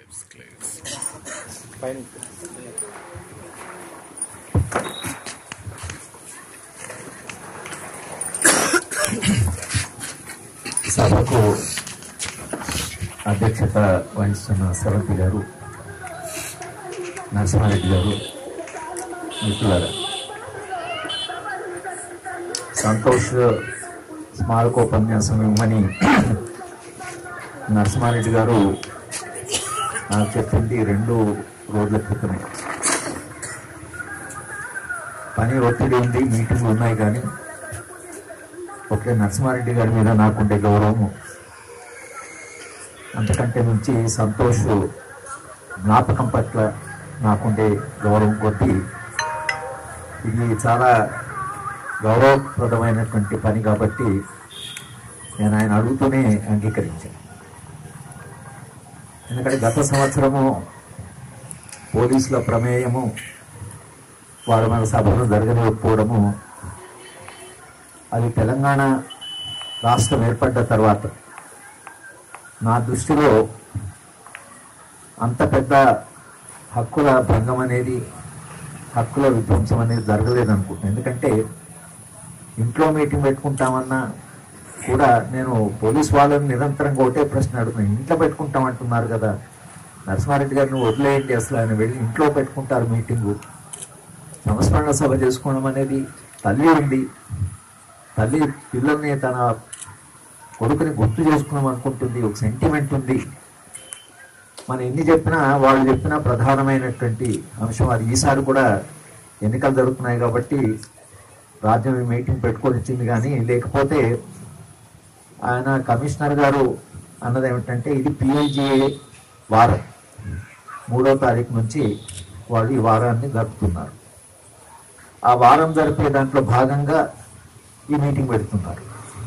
పైన సభకు అధ్యక్షత వహిస్తున్న సవంతి గారు నరసింహారెడ్డి గారు మిత్రులారా సంతోష్ స్మారకోపన్యాసం ఇవ్వమని నరసింహారెడ్డి గారు నాకు చెప్పింది రెండు రోజుల క్రితమే పని ఒత్తిడి ఉంది మీటింగ్లు ఉన్నాయి కానీ ఒకే నరసింహారెడ్డి గారి మీద నాకుండే గౌరవము అంతకంటే నుంచి సంతోష్ జ్ఞాపకం పట్ల నాకుండే గౌరవం కొద్దీ ఇది చాలా గౌరవప్రదమైనటువంటి పని కాబట్టి నేను ఆయన అడుగుతూనే అంగీకరించాను ఎందుకంటే గత సంవత్సరము పోలీసుల ప్రమేయము వారు మన సభను జరగలేకపోవడము అది తెలంగాణ రాష్ట్రం ఏర్పడ్డ తర్వాత నా దృష్టిలో అంత పెద్ద హక్కుల భంగం అనేది హక్కుల విధ్వంసం అనేది జరగలేదు అనుకుంటున్నాను ఎందుకంటే ఇంట్లో మీటింగ్ పెట్టుకుంటామన్నా కూడా నేను పోలీస్ వాళ్ళని నిరంతరంగా ఒకటే ప్రశ్న అడుగుతున్నాను ఇంట్లో పెట్టుకుంటామంటున్నారు కదా నరసింహారెడ్డి గారిని వదిలేయండి అసలు ఆయన వెళ్ళి ఇంట్లో పెట్టుకుంటారు మీటింగు సంస్మరణ సభ చేసుకోవడం అనేది తల్లి ఉంది తల్లి పిల్లల్ని తన కొడుకుని గుర్తు చేసుకున్నాం అనుకుంటుంది ఒక సెంటిమెంట్ ఉంది మనం ఎన్ని చెప్పినా వాళ్ళు చెప్పిన ప్రధానమైనటువంటి అంశం అది ఈసారి కూడా ఎన్నికలు జరుగుతున్నాయి కాబట్టి రాజ్యం ఈ మీటింగ్ పెట్టుకొని ఇచ్చింది కానీ లేకపోతే ఆయన కమిషనర్ గారు అన్నది ఏమిటంటే ఇది పిఎల్జిఏ వారం మూడో తారీఖు నుంచి వాళ్ళు ఈ వారాన్ని జరుపుతున్నారు ఆ వారం జరిపే దాంట్లో భాగంగా ఈ మీటింగ్ పెడుతున్నారు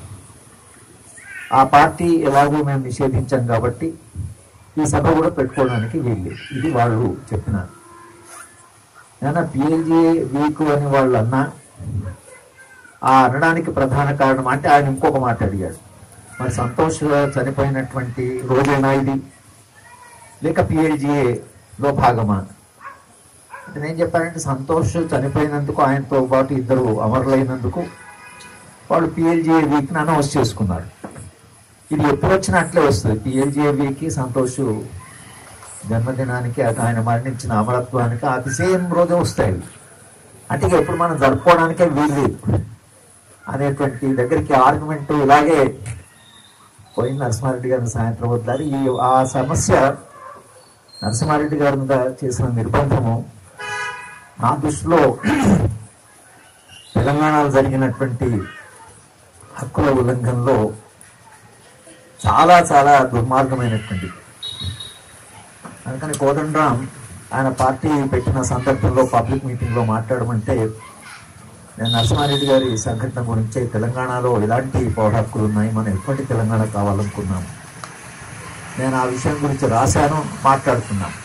ఆ పార్టీ ఎలాగో మేము నిషేధించాం కాబట్టి ఈ సభ కూడా పెట్టుకోవడానికి వీళ్ళు ఇది వాళ్ళు చెప్పినారు ఏమన్నా పిఎల్జీ వీక్ అని వాళ్ళు అన్నా ఆ అనడానికి ప్రధాన కారణం అంటే ఆయన ఇంకొక మాట అడిగాడు మరి సంతోష్ చనిపోయినటువంటి రోజైనా ఇది లేక పిఎల్జీఏలో భాగమా అంటే నేను చెప్పానంటే సంతోష్ చనిపోయినందుకు ఆయనతో పాటు ఇద్దరు అమరులైనందుకు వాళ్ళు పిఎల్జీఏ వీక్ని అనౌన్స్ చేసుకున్నారు ఇది ఎప్పుడు వచ్చినా అట్లే వస్తుంది పిఎల్జీఏ వీక్కి సంతోష్ జన్మదినానికి అది ఆయన మరణించిన అమరత్వానికి అది సేమ్ రోజే వస్తాయి అంటే ఇక ఎప్పుడు మనం జరుపుకోవడానికే వీలు అనేటువంటి దగ్గరికి ఆర్గ్యుమెంట్ ఇలాగే పోయి నరసింహారెడ్డి గారిని సాయంత్రం వదిలారు ఈ ఆ సమస్య నరసింహారెడ్డి గారి మీద చేసిన నిర్బంధము నా దృష్టిలో తెలంగాణలో జరిగినటువంటి హక్కుల ఉల్లంఘనలో చాలా చాలా దుర్మార్గమైనటువంటి అందుకని కోదండరాం ఆయన పార్టీ పెట్టిన సందర్భంలో పబ్లిక్ మీటింగ్లో మాట్లాడమంటే నేను నరసింహారెడ్డి గారి సంఘటన గురించి తెలంగాణలో ఎలాంటి పౌర హక్కులు ఉన్నాయి మనం ఎటువంటి తెలంగాణ కావాలనుకున్నాము నేను ఆ విషయం గురించి రాశాను మాట్లాడుతున్నాను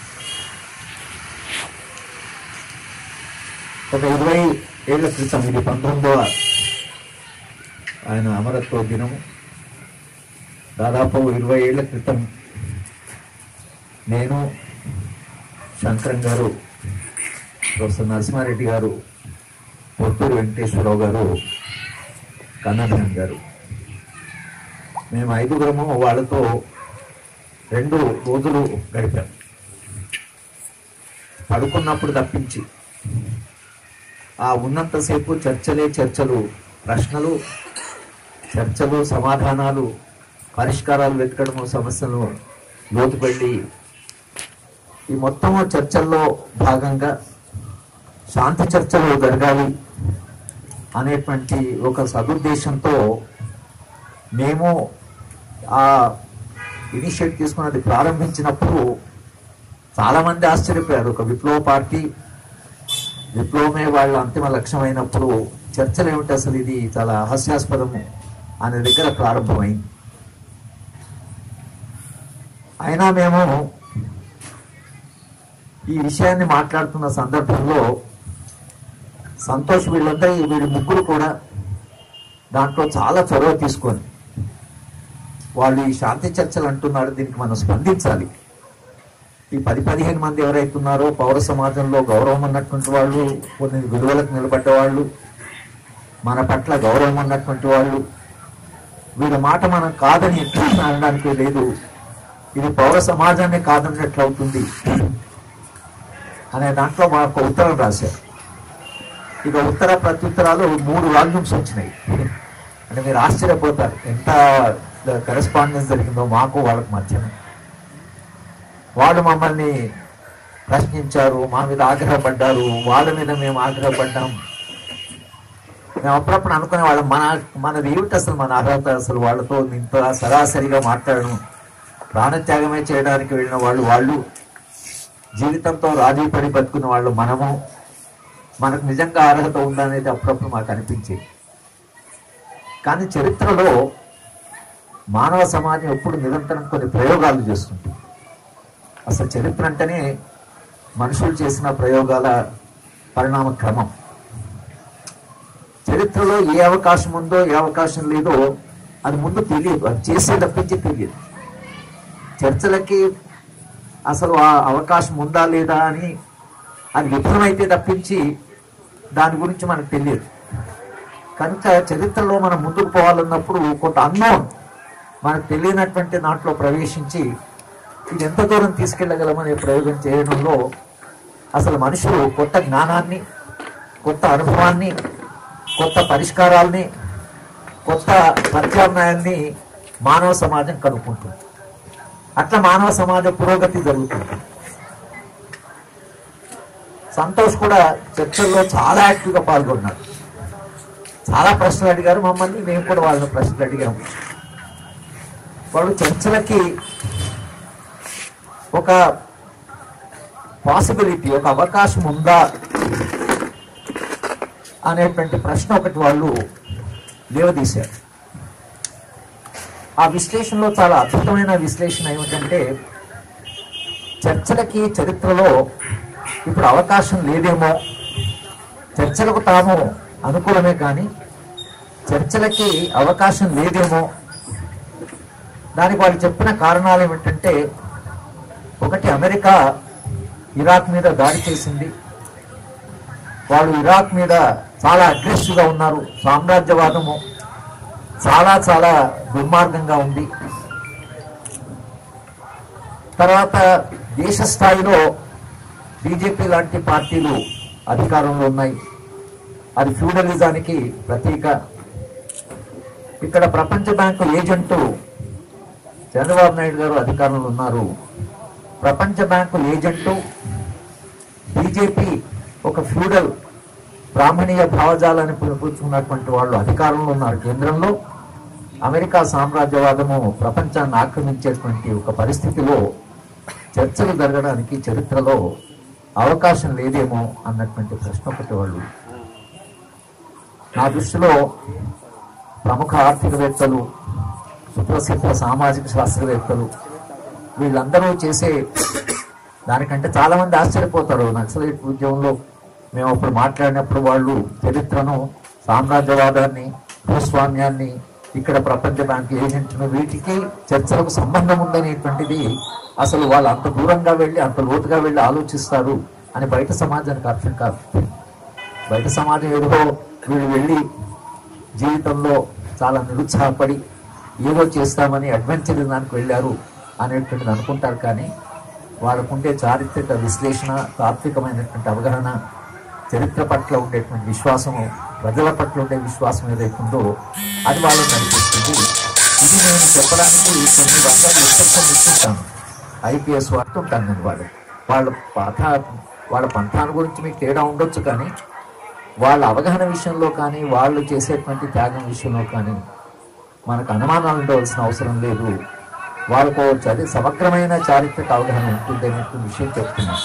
ఒక ఇరవై ఏళ్ల క్రితం ఇది పంతొమ్మిదవ ఆయన అమరత్వ దినము దాదాపు ఇరవై ఏళ్ల క్రితం నేను శంకరం గారు ప్రొఫెసర్ నరసింహారెడ్డి గారు పొత్తూరు వెంకటేశ్వరరావు గారు కన్నదన్ గారు మేము ఐదుగురము వాళ్ళతో రెండు రోజులు గడిపాం పడుకున్నప్పుడు తప్పించి ఆ ఉన్నంతసేపు చర్చలే చర్చలు ప్రశ్నలు చర్చలు సమాధానాలు పరిష్కారాలు వెతకడము సమస్యలు లోతుపెళ్ళి ఈ మొత్తం చర్చల్లో భాగంగా శాంతి చర్చలు జరగాలి అనేటువంటి ఒక సదుద్దేశంతో మేము ఆ ఇనిషియేట్ తీసుకున్నది ప్రారంభించినప్పుడు చాలామంది ఆశ్చర్యపోయారు ఒక విప్లవ పార్టీ విప్లవమే వాళ్ళ అంతిమ లక్ష్యమైనప్పుడు చర్చలు ఏమిటి అసలు ఇది చాలా హాస్యాస్పదము అనే దగ్గర ప్రారంభమైంది అయినా మేము ఈ విషయాన్ని మాట్లాడుతున్న సందర్భంలో సంతోష్ వీళ్ళందరూ వీళ్ళ ముగ్గురు కూడా దాంట్లో చాలా చొరవ తీసుకొని వాళ్ళు ఈ శాంతి చర్చలు అంటున్నారు దీనికి మనం స్పందించాలి ఈ పది పదిహేను మంది ఎవరైతే ఉన్నారో పౌర సమాజంలో గౌరవం ఉన్నటువంటి వాళ్ళు కొన్ని విలువలకు నిలబడ్డ వాళ్ళు మన పట్ల గౌరవం ఉన్నటువంటి వాళ్ళు వీళ్ళ మాట మనం కాదని అనడానికి లేదు ఇది పౌర సమాజాన్ని కాదన్నట్లు అవుతుంది అనే దాంట్లో మాకు ఉత్తరం రాశారు ఇక ఉత్తర ప్రత్యుత్తరాలు మూడు వాల్యూమ్స్ వచ్చినాయి అంటే మీరు ఆశ్చర్యపోతారు ఎంత కరెస్పాండెన్స్ జరిగిందో మాకు వాళ్ళకి మధ్యన వాళ్ళు మమ్మల్ని ప్రశ్నించారు మా మీద ఆగ్రహపడ్డారు వాళ్ళ మీద మేము ఆగ్రహపడ్డాం మేము అప్పుడప్పుడు అనుకునే వాళ్ళం మన మనది ఏమిటి అసలు మన అర్హత అసలు వాళ్ళతో ఇంత సరాసరిగా మాట్లాడడం ప్రాణత్యాగమే చేయడానికి వెళ్ళిన వాళ్ళు వాళ్ళు జీవితంతో రాజీ పడి బతుకున్న వాళ్ళు మనము మనకు నిజంగా అర్హత ఉందా అనేది అప్పుడప్పుడు మాకు అనిపించేది కానీ చరిత్రలో మానవ సమాజం ఎప్పుడు నిరంతరం కొన్ని ప్రయోగాలు చేస్తుంది అసలు చరిత్ర అంటేనే మనుషులు చేసిన ప్రయోగాల పరిణామ క్రమం చరిత్రలో ఏ అవకాశం ఉందో ఏ అవకాశం లేదో అది ముందు తెలియదు అది చేసే తప్పించి తెలియదు చర్చలకి అసలు ఆ అవకాశం ఉందా లేదా అని అది విఫలమైతే తప్పించి దాని గురించి మనకు తెలియదు కనుక చరిత్రలో మనం ముందుకు పోవాలన్నప్పుడు కొంత అన్నోన్ మనకు తెలియనటువంటి దాంట్లో ప్రవేశించి ఇది ఎంత దూరం తీసుకెళ్ళగలమనే ప్రయోగం చేయడంలో అసలు మనుషులు కొత్త జ్ఞానాన్ని కొత్త అనుభవాన్ని కొత్త పరిష్కారాల్ని కొత్త ప్రత్యామ్నాయాన్ని మానవ సమాజం కనుక్కుంటుంది అట్లా మానవ సమాజ పురోగతి జరుగుతుంది సంతోష్ కూడా చర్చల్లో చాలా యాక్టివ్గా పాల్గొన్నారు చాలా ప్రశ్నలు అడిగారు మమ్మల్ని మేము కూడా వాళ్ళని ప్రశ్నలు అడిగాము వాళ్ళు చర్చలకి ఒక పాసిబిలిటీ ఒక అవకాశం ఉందా అనేటువంటి ప్రశ్న ఒకటి వాళ్ళు లేవదీశారు ఆ విశ్లేషణలో చాలా అద్భుతమైన విశ్లేషణ ఏమిటంటే చర్చలకి చరిత్రలో ఇప్పుడు అవకాశం లేదేమో చర్చలకు తాము అనుకూలమే కానీ చర్చలకి అవకాశం లేదేమో దానికి వాళ్ళు చెప్పిన కారణాలు ఏమిటంటే ఒకటి అమెరికా ఇరాక్ మీద దాడి చేసింది వాళ్ళు ఇరాక్ మీద చాలా అగ్రెసివ్గా ఉన్నారు సామ్రాజ్యవాదము చాలా చాలా దుర్మార్గంగా ఉంది తర్వాత దేశ స్థాయిలో బీజేపీ లాంటి పార్టీలు అధికారంలో ఉన్నాయి అది ఫ్యూడలిజానికి ప్రతీక ఇక్కడ ప్రపంచ బ్యాంకు ఏజెంటు చంద్రబాబు నాయుడు గారు అధికారంలో ఉన్నారు ప్రపంచ బ్యాంకు ఏజెంటు బీజేపీ ఒక ఫ్యూడల్ బ్రాహ్మణీయ భావజాలాన్ని పురిపుచ్చుకున్నటువంటి వాళ్ళు అధికారంలో ఉన్నారు కేంద్రంలో అమెరికా సామ్రాజ్యవాదము ప్రపంచాన్ని ఆక్రమించేటువంటి ఒక పరిస్థితిలో చర్చలు జరగడానికి చరిత్రలో అవకాశం లేదేమో అన్నటువంటి ప్రశ్న ఒకటి వాళ్ళు నా దృష్టిలో ప్రముఖ ఆర్థికవేత్తలు సుప్రసిద్ధ సామాజిక శాస్త్రవేత్తలు వీళ్ళందరూ చేసే దానికంటే చాలా మంది ఆశ్చర్యపోతారు నక్సలైట్ ఉద్యమంలో మేము అప్పుడు మాట్లాడినప్పుడు వాళ్ళు చరిత్రను సామ్రాజ్యవాదాన్ని భూస్వామ్యాన్ని ఇక్కడ ప్రపంచ బ్యాంక్ ఏజెంట్ను వీటికి చర్చలకు సంబంధం ఉందనేటువంటిది అసలు వాళ్ళు అంత దూరంగా వెళ్ళి అంత లోతుగా వెళ్ళి ఆలోచిస్తారు అని బయట సమాజానికి అర్థం కాదు బయట సమాజం ఏదో వీళ్ళు వెళ్ళి జీవితంలో చాలా నిరుత్సాహపడి ఏదో చేస్తామని అడ్వెంచర్ దానికి వెళ్ళారు అనేటువంటిది అనుకుంటారు కానీ వాళ్ళకుండే చారిత్రక విశ్లేషణ తాత్వికమైనటువంటి అవగాహన చరిత్ర పట్ల ఉండేటువంటి విశ్వాసము ప్రజల పట్ల ఉండే విశ్వాసం ఏదైతుందో అది వాళ్ళని నడిపిస్తుంది ఇది నేను చెప్పడానికి కొన్ని వందల ఇన్స్ట్రక్షన్ ఇస్తుంటాను ఐపీఎస్ వాడుతుంటాను నేను వాళ్ళు వాళ్ళ పాఠ వాళ్ళ పంథాన్ని గురించి మీకు తేడా ఉండొచ్చు కానీ వాళ్ళ అవగాహన విషయంలో కానీ వాళ్ళు చేసేటువంటి త్యాగం విషయంలో కానీ మనకు అనుమానాలు ఉండవలసిన అవసరం లేదు వాళ్ళకు చరి సమగ్రమైన చారిత్రక అవగాహన ఉంటుంది అనేటువంటి విషయం చెప్తున్నాను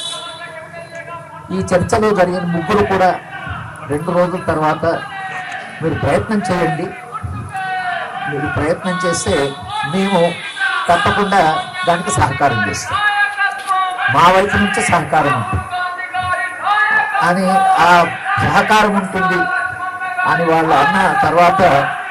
ఈ చర్చలో జరిగిన ముగ్గురు కూడా రెండు రోజుల తర్వాత మీరు ప్రయత్నం చేయండి మీరు ప్రయత్నం చేస్తే మేము తప్పకుండా దానికి సహకారం చేస్తాం మా వైపు నుంచి సహకారం ఉంటుంది అని ఆ సహకారం ఉంటుంది అని వాళ్ళు అన్న తర్వాత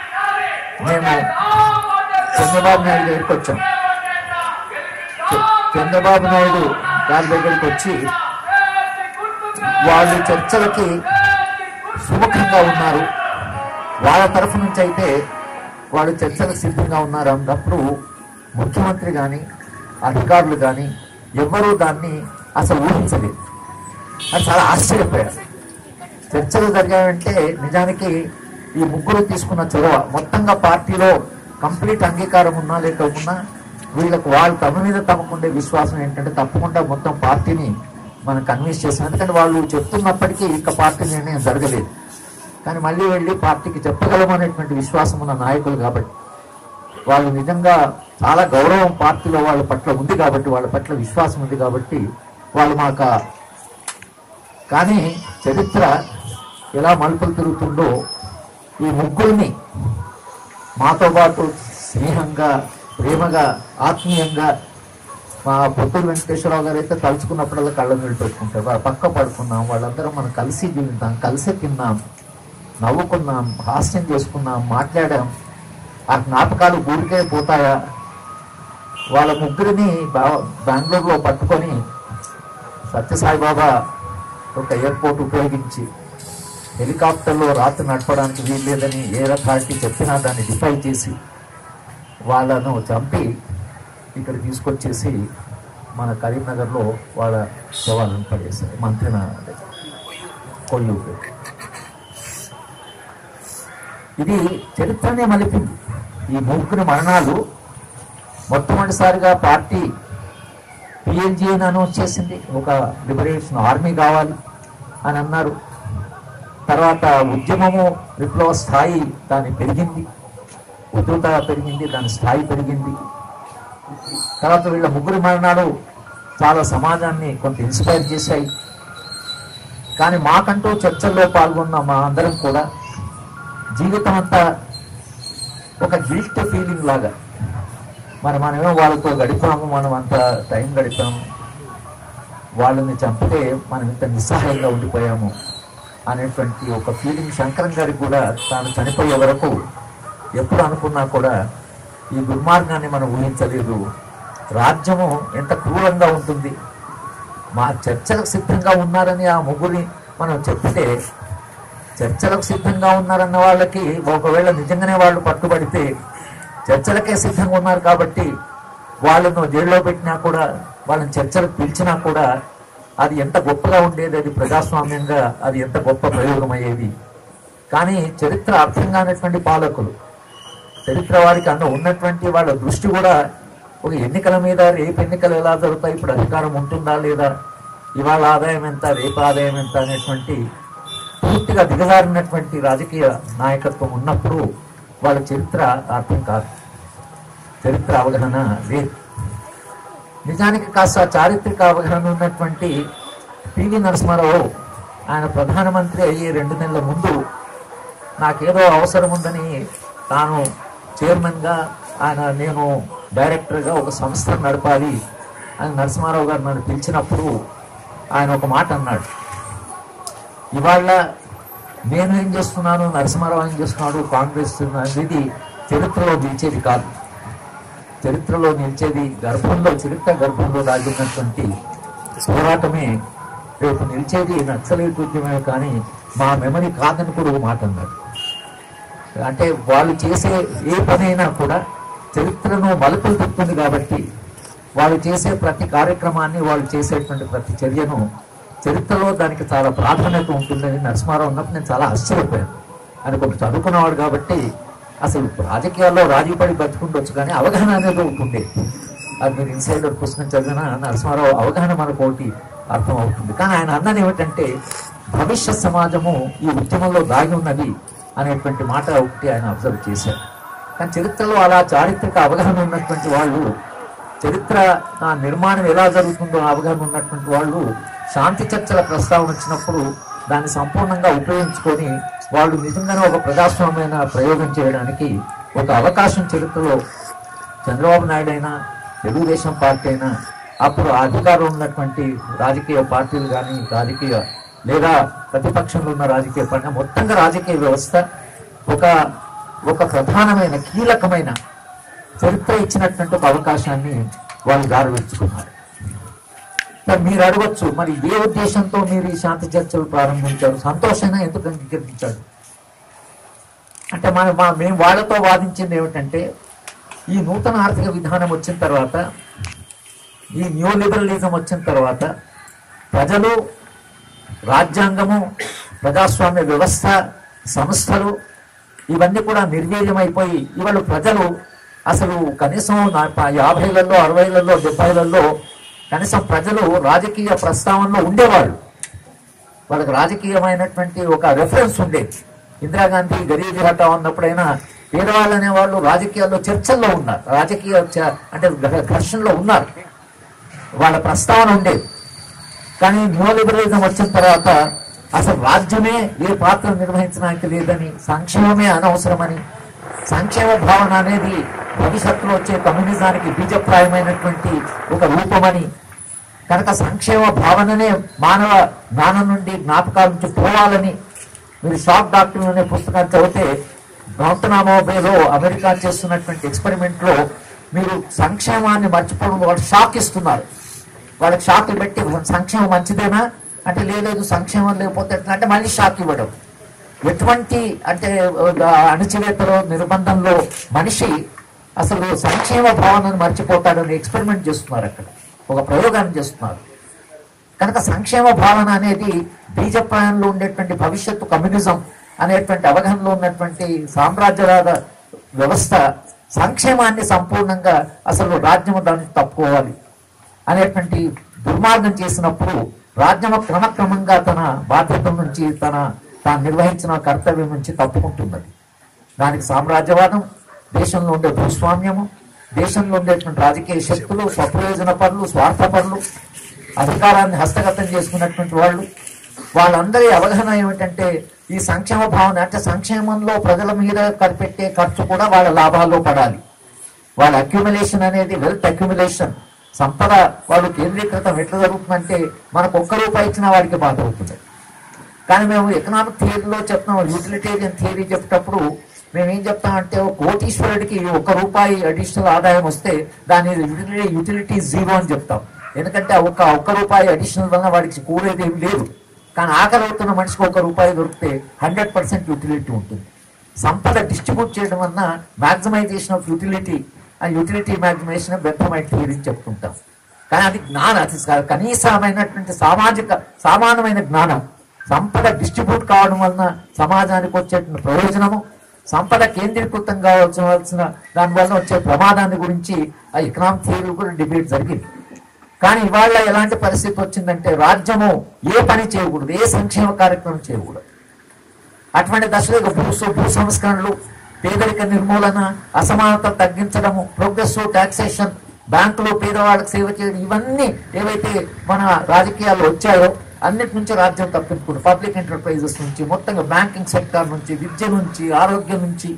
మేము చంద్రబాబు నాయుడు దగ్గరికి వచ్చాం చె- చంద్రబాబు నాయుడు గారి దగ్గరికి వచ్చి వాళ్ళు చర్చలకి సుముఖంగా ఉన్నారు వాళ్ళ తరఫు నుంచి అయితే వాళ్ళు చర్చలకు సిద్ధంగా ఉన్నారు అన్నప్పుడు ముఖ్యమంత్రి కానీ అధికారులు కానీ ఎవ్వరూ దాన్ని అసలు ఊహించలేదు అది చాలా ఆశ్చర్యపోయారు చర్చలు జరిగాయంటే నిజానికి ఈ ముగ్గురు తీసుకున్న చొరవ మొత్తంగా పార్టీలో కంప్లీట్ అంగీకారం ఉన్నా లేకపోయినా వీళ్ళకు వాళ్ళు తమ మీద తమకుండే విశ్వాసం ఏంటంటే తప్పకుండా మొత్తం పార్టీని మనం కన్విన్స్ చేసాం ఎందుకంటే వాళ్ళు చెప్తున్నప్పటికీ ఇక పార్టీ నిర్ణయం జరగలేదు కానీ మళ్ళీ వెళ్ళి పార్టీకి చెప్పగలమనేటువంటి విశ్వాసం ఉన్న నాయకులు కాబట్టి వాళ్ళు నిజంగా చాలా గౌరవం పార్టీలో వాళ్ళ పట్ల ఉంది కాబట్టి వాళ్ళ పట్ల విశ్వాసం ఉంది కాబట్టి వాళ్ళు మాకు కానీ చరిత్ర ఎలా మలుపులు తిరుగుతుందో ఈ ముగ్గురిని మాతో పాటు స్నేహంగా ప్రేమగా ఆత్మీయంగా మా పొత్తూరు వెంకటేశ్వరరావు గారు అయితే తలుచుకున్నప్పుడల్లా కళ్ళ నీళ్ళు పెట్టుకుంటారు వాళ్ళ పక్క పడుకున్నాం వాళ్ళందరం మనం కలిసి జీవితాం కలిసి తిన్నాం నవ్వుకున్నాం హాస్యం చేసుకున్నాం మాట్లాడాం ఆ జ్ఞాపకాలు ఊరికే పోతాయా వాళ్ళ ముగ్గురిని బా- బెంగళూరులో పట్టుకొని సత్యసాయిబాబా ఒక ఎయిర్పోర్ట్ ఉపయోగించి హెలికాప్టర్లో రాత్రి నడపడానికి వీల్లేదని ఎయిర్ అథారిటీ చెప్పినా దాన్ని డిఫై చేసి వాళ్ళను చంపి ఇక్కడ తీసుకొచ్చేసి మన కరీంనగర్లో వాళ్ళ శవాలను పడేశారు మంత్రిన కొయ్యూ ఇది చరిత్రనే మలిపింది ఈ ముగ్గురు మరణాలు మొట్టమొదటిసారిగా పార్టీ పిఎల్జీ అని అనౌన్స్ చేసింది ఒక లిబరేషన్ ఆర్మీ కావాలి అని అన్నారు తర్వాత ఉద్యమము విప్లవ స్థాయి దాని పెరిగింది ఉధృత పెరిగింది దాని స్థాయి పెరిగింది తర్వాత వీళ్ళ ముగ్గురు మరణాలు చాలా సమాజాన్ని కొంత ఇన్స్పైర్ చేశాయి కానీ మాకంటూ చర్చల్లో పాల్గొన్న మా అందరం కూడా జీవితం అంతా ఒక గిల్ట్ ఫీలింగ్ లాగా మరి మనమేమో వాళ్ళతో గడిపాము మనం అంత టైం గడిపాము వాళ్ళని చంపితే మనం ఇంత నిస్సహాయంగా ఉండిపోయాము అనేటువంటి ఒక ఫీలింగ్ శంకరం గారికి కూడా తాను చనిపోయే వరకు ఎప్పుడు అనుకున్నా కూడా ఈ దుర్మార్గాన్ని మనం ఊహించలేదు రాజ్యము ఎంత క్రూరంగా ఉంటుంది మా చర్చలకు సిద్ధంగా ఉన్నారని ఆ ముగ్గురిని మనం చెప్తే చర్చలకు సిద్ధంగా ఉన్నారన్న వాళ్ళకి ఒకవేళ నిజంగానే వాళ్ళు పట్టుబడితే చర్చలకే సిద్ధంగా ఉన్నారు కాబట్టి వాళ్ళను జైల్లో పెట్టినా కూడా వాళ్ళని చర్చలకు పిలిచినా కూడా అది ఎంత గొప్పగా ఉండేది అది ప్రజాస్వామ్యంగా అది ఎంత గొప్ప ప్రయోగం అయ్యేది కానీ చరిత్ర అర్థం కానటువంటి పాలకులు చరిత్ర వారికి అన్న ఉన్నటువంటి వాళ్ళ దృష్టి కూడా ఒక ఎన్నికల మీద రేపు ఎన్నికలు ఎలా జరుగుతాయి ఇప్పుడు అధికారం ఉంటుందా లేదా ఇవాళ ఆదాయం ఎంత రేపు ఆదాయం ఎంత అనేటువంటి పూర్తిగా దిగజారినటువంటి రాజకీయ నాయకత్వం ఉన్నప్పుడు వాళ్ళ చరిత్ర అర్థం కాదు చరిత్ర అవగాహన లేదు నిజానికి కాస్త చారిత్రక అవగాహన ఉన్నటువంటి పివి నరసింహారావు ఆయన ప్రధానమంత్రి అయ్యే రెండు నెలల ముందు నాకేదో అవసరం ఉందని తాను చైర్మన్గా ఆయన నేను డైరెక్టర్గా ఒక సంస్థను నడపాలి అని నరసింహారావు గారు నన్ను పిలిచినప్పుడు ఆయన ఒక మాట అన్నాడు ఇవాళ నేను ఏం చేస్తున్నాను నరసింహారావు ఏం చేస్తున్నాడు కాంగ్రెస్ అనేది చరిత్రలో నిలిచేది కాదు చరిత్రలో నిలిచేది గర్భంలో చరిత్ర గర్భంలో దాగినటువంటి పోరాటమే రేపు నిలిచేది నక్సలైట్ ఉద్యమమే కానీ మా మెమరీ కాదని కూడా ఒక మాట అన్నాడు అంటే వాళ్ళు చేసే ఏ పనైనా కూడా చరిత్రను మలుపులు తిప్పుతుంది కాబట్టి వాళ్ళు చేసే ప్రతి కార్యక్రమాన్ని వాళ్ళు చేసేటువంటి ప్రతి చర్యను చరిత్రలో దానికి చాలా ప్రాధాన్యత ఉంటుందని నరసింహారావు ఉన్నప్పుడు నేను చాలా ఆశ్చర్యపోయాను ఆయన కొంత చదువుకున్నవాడు కాబట్టి అసలు రాజకీయాల్లో రాజీ పడి బతుకుండొచ్చు కానీ అవగాహన అనేది ఒకటి ఉండేది అది మీరు ఇన్సైడర్ పుస్తకం చదివిన నరసింహారావు అవగాహన మనకు ఒకటి అర్థం అవుతుంది కానీ ఆయన అన్నది ఏమిటంటే భవిష్య సమాజము ఈ ఉద్యమంలో దాగి ఉన్నది అనేటువంటి మాట ఒకటి ఆయన అబ్జర్వ్ చేశారు కానీ చరిత్రలో అలా చారిత్రక అవగాహన ఉన్నటువంటి వాళ్ళు చరిత్ర ఆ నిర్మాణం ఎలా జరుగుతుందో అవగాహన ఉన్నటువంటి వాళ్ళు శాంతి చర్చల ప్రస్తావన వచ్చినప్పుడు దాన్ని సంపూర్ణంగా ఉపయోగించుకొని వాళ్ళు నిజంగానే ఒక ప్రజాస్వామ్యమైన ప్రయోగం చేయడానికి ఒక అవకాశం చరిత్రలో చంద్రబాబు నాయుడు అయినా తెలుగుదేశం పార్టీ అయినా అప్పుడు ఆ అధికారంలో ఉన్నటువంటి రాజకీయ పార్టీలు కానీ రాజకీయ లేదా ప్రతిపక్షంలో ఉన్న రాజకీయ పార్టీ మొత్తంగా రాజకీయ వ్యవస్థ ఒక ఒక ప్రధానమైన కీలకమైన చరిత్ర ఇచ్చినటువంటి ఒక అవకాశాన్ని వాళ్ళు గారవించుకున్నారు మరి మీరు అడగొచ్చు మరి ఏ ఉద్దేశంతో మీరు ఈ శాంతి చర్చలు ప్రారంభించారు సంతోషంగా ఎందుకు అంగీకరించాడు అంటే మన మా మేము వాళ్ళతో వాదించింది ఏమిటంటే ఈ నూతన ఆర్థిక విధానం వచ్చిన తర్వాత ఈ న్యూ లిబరలిజం వచ్చిన తర్వాత ప్రజలు రాజ్యాంగము ప్రజాస్వామ్య వ్యవస్థ సంస్థలు ఇవన్నీ కూడా నిర్వీర్యమైపోయి ఇవాళ ప్రజలు అసలు కనీసం నా- ప- యాభైలలో అరవైలలో డెబ్బైలలో కనీసం ప్రజలు రాజకీయ ప్రస్తావనలో ఉండేవాళ్ళు వాళ్ళకి రాజకీయమైనటువంటి ఒక రెఫరెన్స్ ఉండేది ఇందిరాగాంధీ గరీబీ హఠా ఉన్నప్పుడైనా పేదవాళ్ళు అనేవాళ్ళు రాజకీయాల్లో చర్చల్లో ఉన్నారు రాజకీయ చ- అంటే ఘ- ఘర్షణలో ఉన్నారు వాళ్ళ ప్రస్తావన ఉండేది కానీ న్యూ లిబరలిజం వచ్చిన తర్వాత అసలు రాజ్యమే ఏ పాత్ర నిర్వహించడానికి లేదని సంక్షేమమే అనవసరమని సంక్షేమ భావన అనేది భవిష్యత్తులో వచ్చే కమ్యూనిజానికి బీజప్రాయమైనటువంటి ఒక రూపమని కనుక సంక్షేమ భావననే మానవ జ్ఞానం నుండి జ్ఞాపకాల నుంచి పోవాలని మీరు షాక్ డాక్టర్ అనే పుస్తకాన్ని చదివితే గౌతనామోబేలో అమెరికా చేస్తున్నటువంటి ఎక్స్పెరిమెంట్ లో మీరు సంక్షేమాన్ని మర్చిపోవడం వాళ్ళు షాక్ ఇస్తున్నారు వాళ్ళకి షాక్ పెట్టి సంక్షేమం మంచిదేనా అంటే లేదు సంక్షేమం లేకపోతే ఎట్లా అంటే మళ్ళీ షాక్ ఇవ్వడం ఎటువంటి అంటే ఆ, అణచివేతలో నిర్బంధంలో మనిషి అసలు సంక్షేమ భావనను మర్చిపోతాడని ఎక్స్పెరిమెంట్ చేస్తున్నారు అక్కడ ఒక ప్రయోగాన్ని చేస్తున్నారు కనుక సంక్షేమ భావన అనేది బీజప్రాయంలో ఉండేటువంటి భవిష్యత్తు కమ్యూనిజం అనేటువంటి అవగాహనలో ఉన్నటువంటి సామ్రాజ్యవాద వ్యవస్థ సంక్షేమాన్ని సంపూర్ణంగా అసలు రాజ్యము దాన్ని తప్పుకోవాలి అనేటువంటి దుర్మార్గం చేసినప్పుడు రాజ్యము క్రమక్రమంగా తన బాధ్యత నుంచి తన తాను నిర్వహించిన కర్తవ్యం నుంచి తప్పుకుంటున్నది దానికి సామ్రాజ్యవాదం దేశంలో ఉండే భూస్వామ్యము దేశంలో ఉండేటువంటి రాజకీయ శక్తులు స్వప్రయోజన పరులు స్వార్థపరులు అధికారాన్ని హస్తగతం చేసుకున్నటువంటి వాళ్ళు వాళ్ళందరి అవగాహన ఏమిటంటే ఈ సంక్షేమ భావన అంటే సంక్షేమంలో ప్రజల మీద కనిపెట్టే ఖర్చు కూడా వాళ్ళ లాభాల్లో పడాలి వాళ్ళ అక్యుములేషన్ అనేది వెల్త్ అక్యుములేషన్ సంపద వాళ్ళు కేంద్రీకృతం ఎట్లా జరుగుతుందంటే మనకు ఒక్క రూపాయి ఇచ్చినా వాడికి బాధ అవుతుంది కానీ మేము ఎకనామిక్ థియరీలో చెప్తాం యూటిలిటేరియన్ థియరీ చెప్పేటప్పుడు మేము ఏం చెప్తామంటే ఒక కోటీశ్వరుడికి ఒక రూపాయి అడిషనల్ ఆదాయం వస్తే దాని యూటిలిటీ యూటిలిటీ జీరో అని చెప్తాం ఎందుకంటే ఆ ఒక్క ఒక్క రూపాయి అడిషనల్ వల్ల వాడికి కూడేది ఏం లేదు కానీ ఆకలి అవుతున్న మనిషికి ఒక రూపాయి దొరికితే హండ్రెడ్ పర్సెంట్ యూటిలిటీ ఉంటుంది సంపద డిస్ట్రిబ్యూట్ చేయడం వలన మాక్సిమైజేషన్ ఆఫ్ యూటిలిటీ ఆ యూటిలిటీ మాక్సిమైజేషన్ బెత్తమైట్ థియరీ అని చెప్తుంటాం కానీ అది జ్ఞానం అది స- కనీసమైనటువంటి సామాజిక సామాన్యమైన జ్ఞానం సంపద డిస్ట్రిబ్యూట్ కావడం వలన సమాజానికి వచ్చేటువంటి ప్రయోజనము సంపద కేంద్రీకృతం కావాల్సిన దానివల్ల వచ్చే ప్రమాదాన్ని గురించి ఆ ఎకనామిక్ థియరీ కూడా డిబేట్ జరిగింది కానీ ఇవాళ ఎలాంటి పరిస్థితి వచ్చిందంటే రాజ్యము ఏ పని చేయకూడదు ఏ సంక్షేమ కార్యక్రమం చేయకూడదు అటువంటి దశలో ఇక భూ భూ సంస్కరణలు పేదరిక నిర్మూలన అసమానత తగ్గించడము ప్రోగ్రెసివ్ టాక్సేషన్ బ్యాంకులు పేదవాళ్ళకి సేవ చేయడం ఇవన్నీ ఏవైతే మన రాజకీయాల్లో వచ్చాయో అన్నిటి నుంచి రాజ్యం తప్పించుకుంటుంది పబ్లిక్ ఎంటర్ప్రైజెస్ నుంచి మొత్తంగా బ్యాంకింగ్ సెక్టార్ నుంచి విద్య నుంచి ఆరోగ్యం నుంచి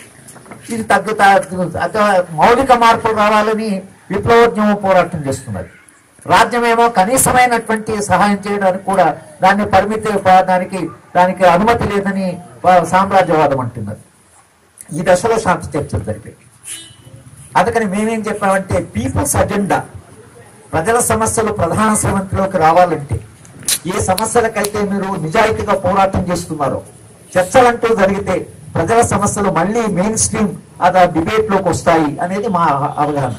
ఇది తగ్గుతా అత- మౌలిక మార్పులు రావాలని విప్లవోద్యమం పోరాటం చేస్తున్నది రాజ్యమేమో కనీసమైనటువంటి సహాయం చేయడానికి కూడా దాన్ని పరిమితి ప- దానికి దానికి అనుమతి లేదని వా- సామ్రాజ్యవాదం అంటున్నది ఈ దశలో శాంతి చర్చలు జరిగాయి అందుకని మేమేం చెప్పామంటే పీపుల్స్ అజెండా ప్రజల సమస్యలు ప్రధాన స్రవంతిలోకి రావాలంటే ఏ సమస్యలకైతే మీరు నిజాయితీగా పోరాటం చేస్తున్నారో చర్చలంటూ జరిగితే ప్రజల సమస్యలు మళ్ళీ మెయిన్ స్ట్రీమ్ అది డిబేట్ లోకి వస్తాయి అనేది మా అవగాహన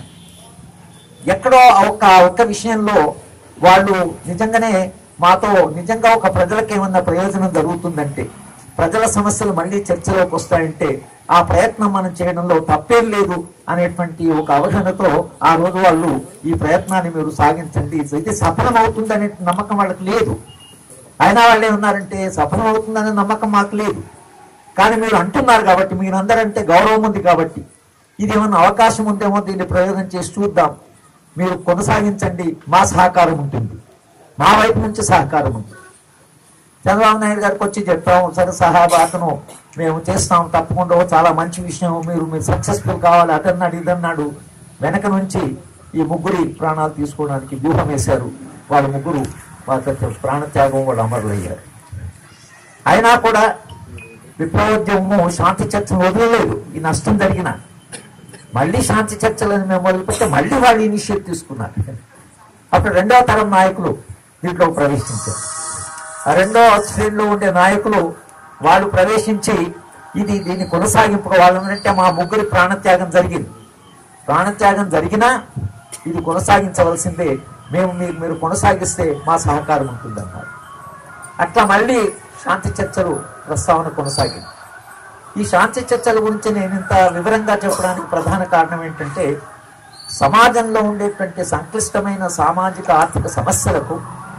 ఎక్కడో ఒక ఒక్క విషయంలో వాళ్ళు నిజంగానే మాతో నిజంగా ఒక ప్రజలకు ఏమన్నా ప్రయోజనం జరుగుతుందంటే ప్రజల సమస్యలు మళ్ళీ చర్చలోకి వస్తాయంటే ఆ ప్రయత్నం మనం చేయడంలో తప్పేం లేదు అనేటువంటి ఒక అవగాహనతో ఆ రోజు వాళ్ళు ఈ ప్రయత్నాన్ని మీరు సాగించండి ఇది సఫలం అవుతుందనే నమ్మకం వాళ్ళకి లేదు అయినా వాళ్ళు ఏమన్నారంటే సఫలం అవుతుందనే నమ్మకం మాకు లేదు కానీ మీరు అంటున్నారు కాబట్టి మీరందరంటే గౌరవం ఉంది కాబట్టి ఇది ఏమన్నా అవకాశం ఉందేమో దీన్ని ప్రయోగం చేసి చూద్దాం మీరు కొనసాగించండి మా సహకారం ఉంటుంది మా వైపు నుంచి సహకారం ఉంది చంద్రబాబు నాయుడు గారికి వచ్చి చెప్పాము సరే సహాబాతను మేము చేస్తాం తప్పకుండా ఓ చాలా మంచి విషయం మీరు మీరు సక్సెస్ఫుల్ కావాలి అదన్నాడు ఇదన్నాడు వెనక నుంచి ఈ ముగ్గురి ప్రాణాలు తీసుకోవడానికి వ్యూహం వేశారు వాళ్ళ ముగ్గురు వాళ్ళ ప్రాణత్యాగం వాళ్ళు అమరులయ్యారు అయినా కూడా విప్లవోద్యమము శాంతి చర్చను వదలలేదు ఈ నష్టం జరిగిన మళ్ళీ శాంతి చర్చలను మేము మొదలుపెడితే మళ్ళీ వాళ్ళు ఇనిషియేట్ తీసుకున్నారు అప్పుడు రెండవ తరం నాయకులు దీంట్లో ప్రవేశించారు ఆ రెండో శ్రేణిలో ఉండే నాయకులు వాళ్ళు ప్రవేశించి ఇది దీన్ని కొనసాగింపు వాళ్ళంటే మా ముగ్గురి ప్రాణత్యాగం జరిగింది ప్రాణత్యాగం జరిగినా ఇది కొనసాగించవలసిందే మేము మీరు మీరు కొనసాగిస్తే మా సహకారం ఉంటుందన్నారు అట్లా మళ్ళీ శాంతి చర్చలు ప్రస్తావన కొనసాగింది ఈ శాంతి చర్చల గురించి నేను ఇంత వివరంగా చెప్పడానికి ప్రధాన కారణం ఏంటంటే సమాజంలో ఉండేటువంటి సంక్లిష్టమైన సామాజిక ఆర్థిక సమస్యలకు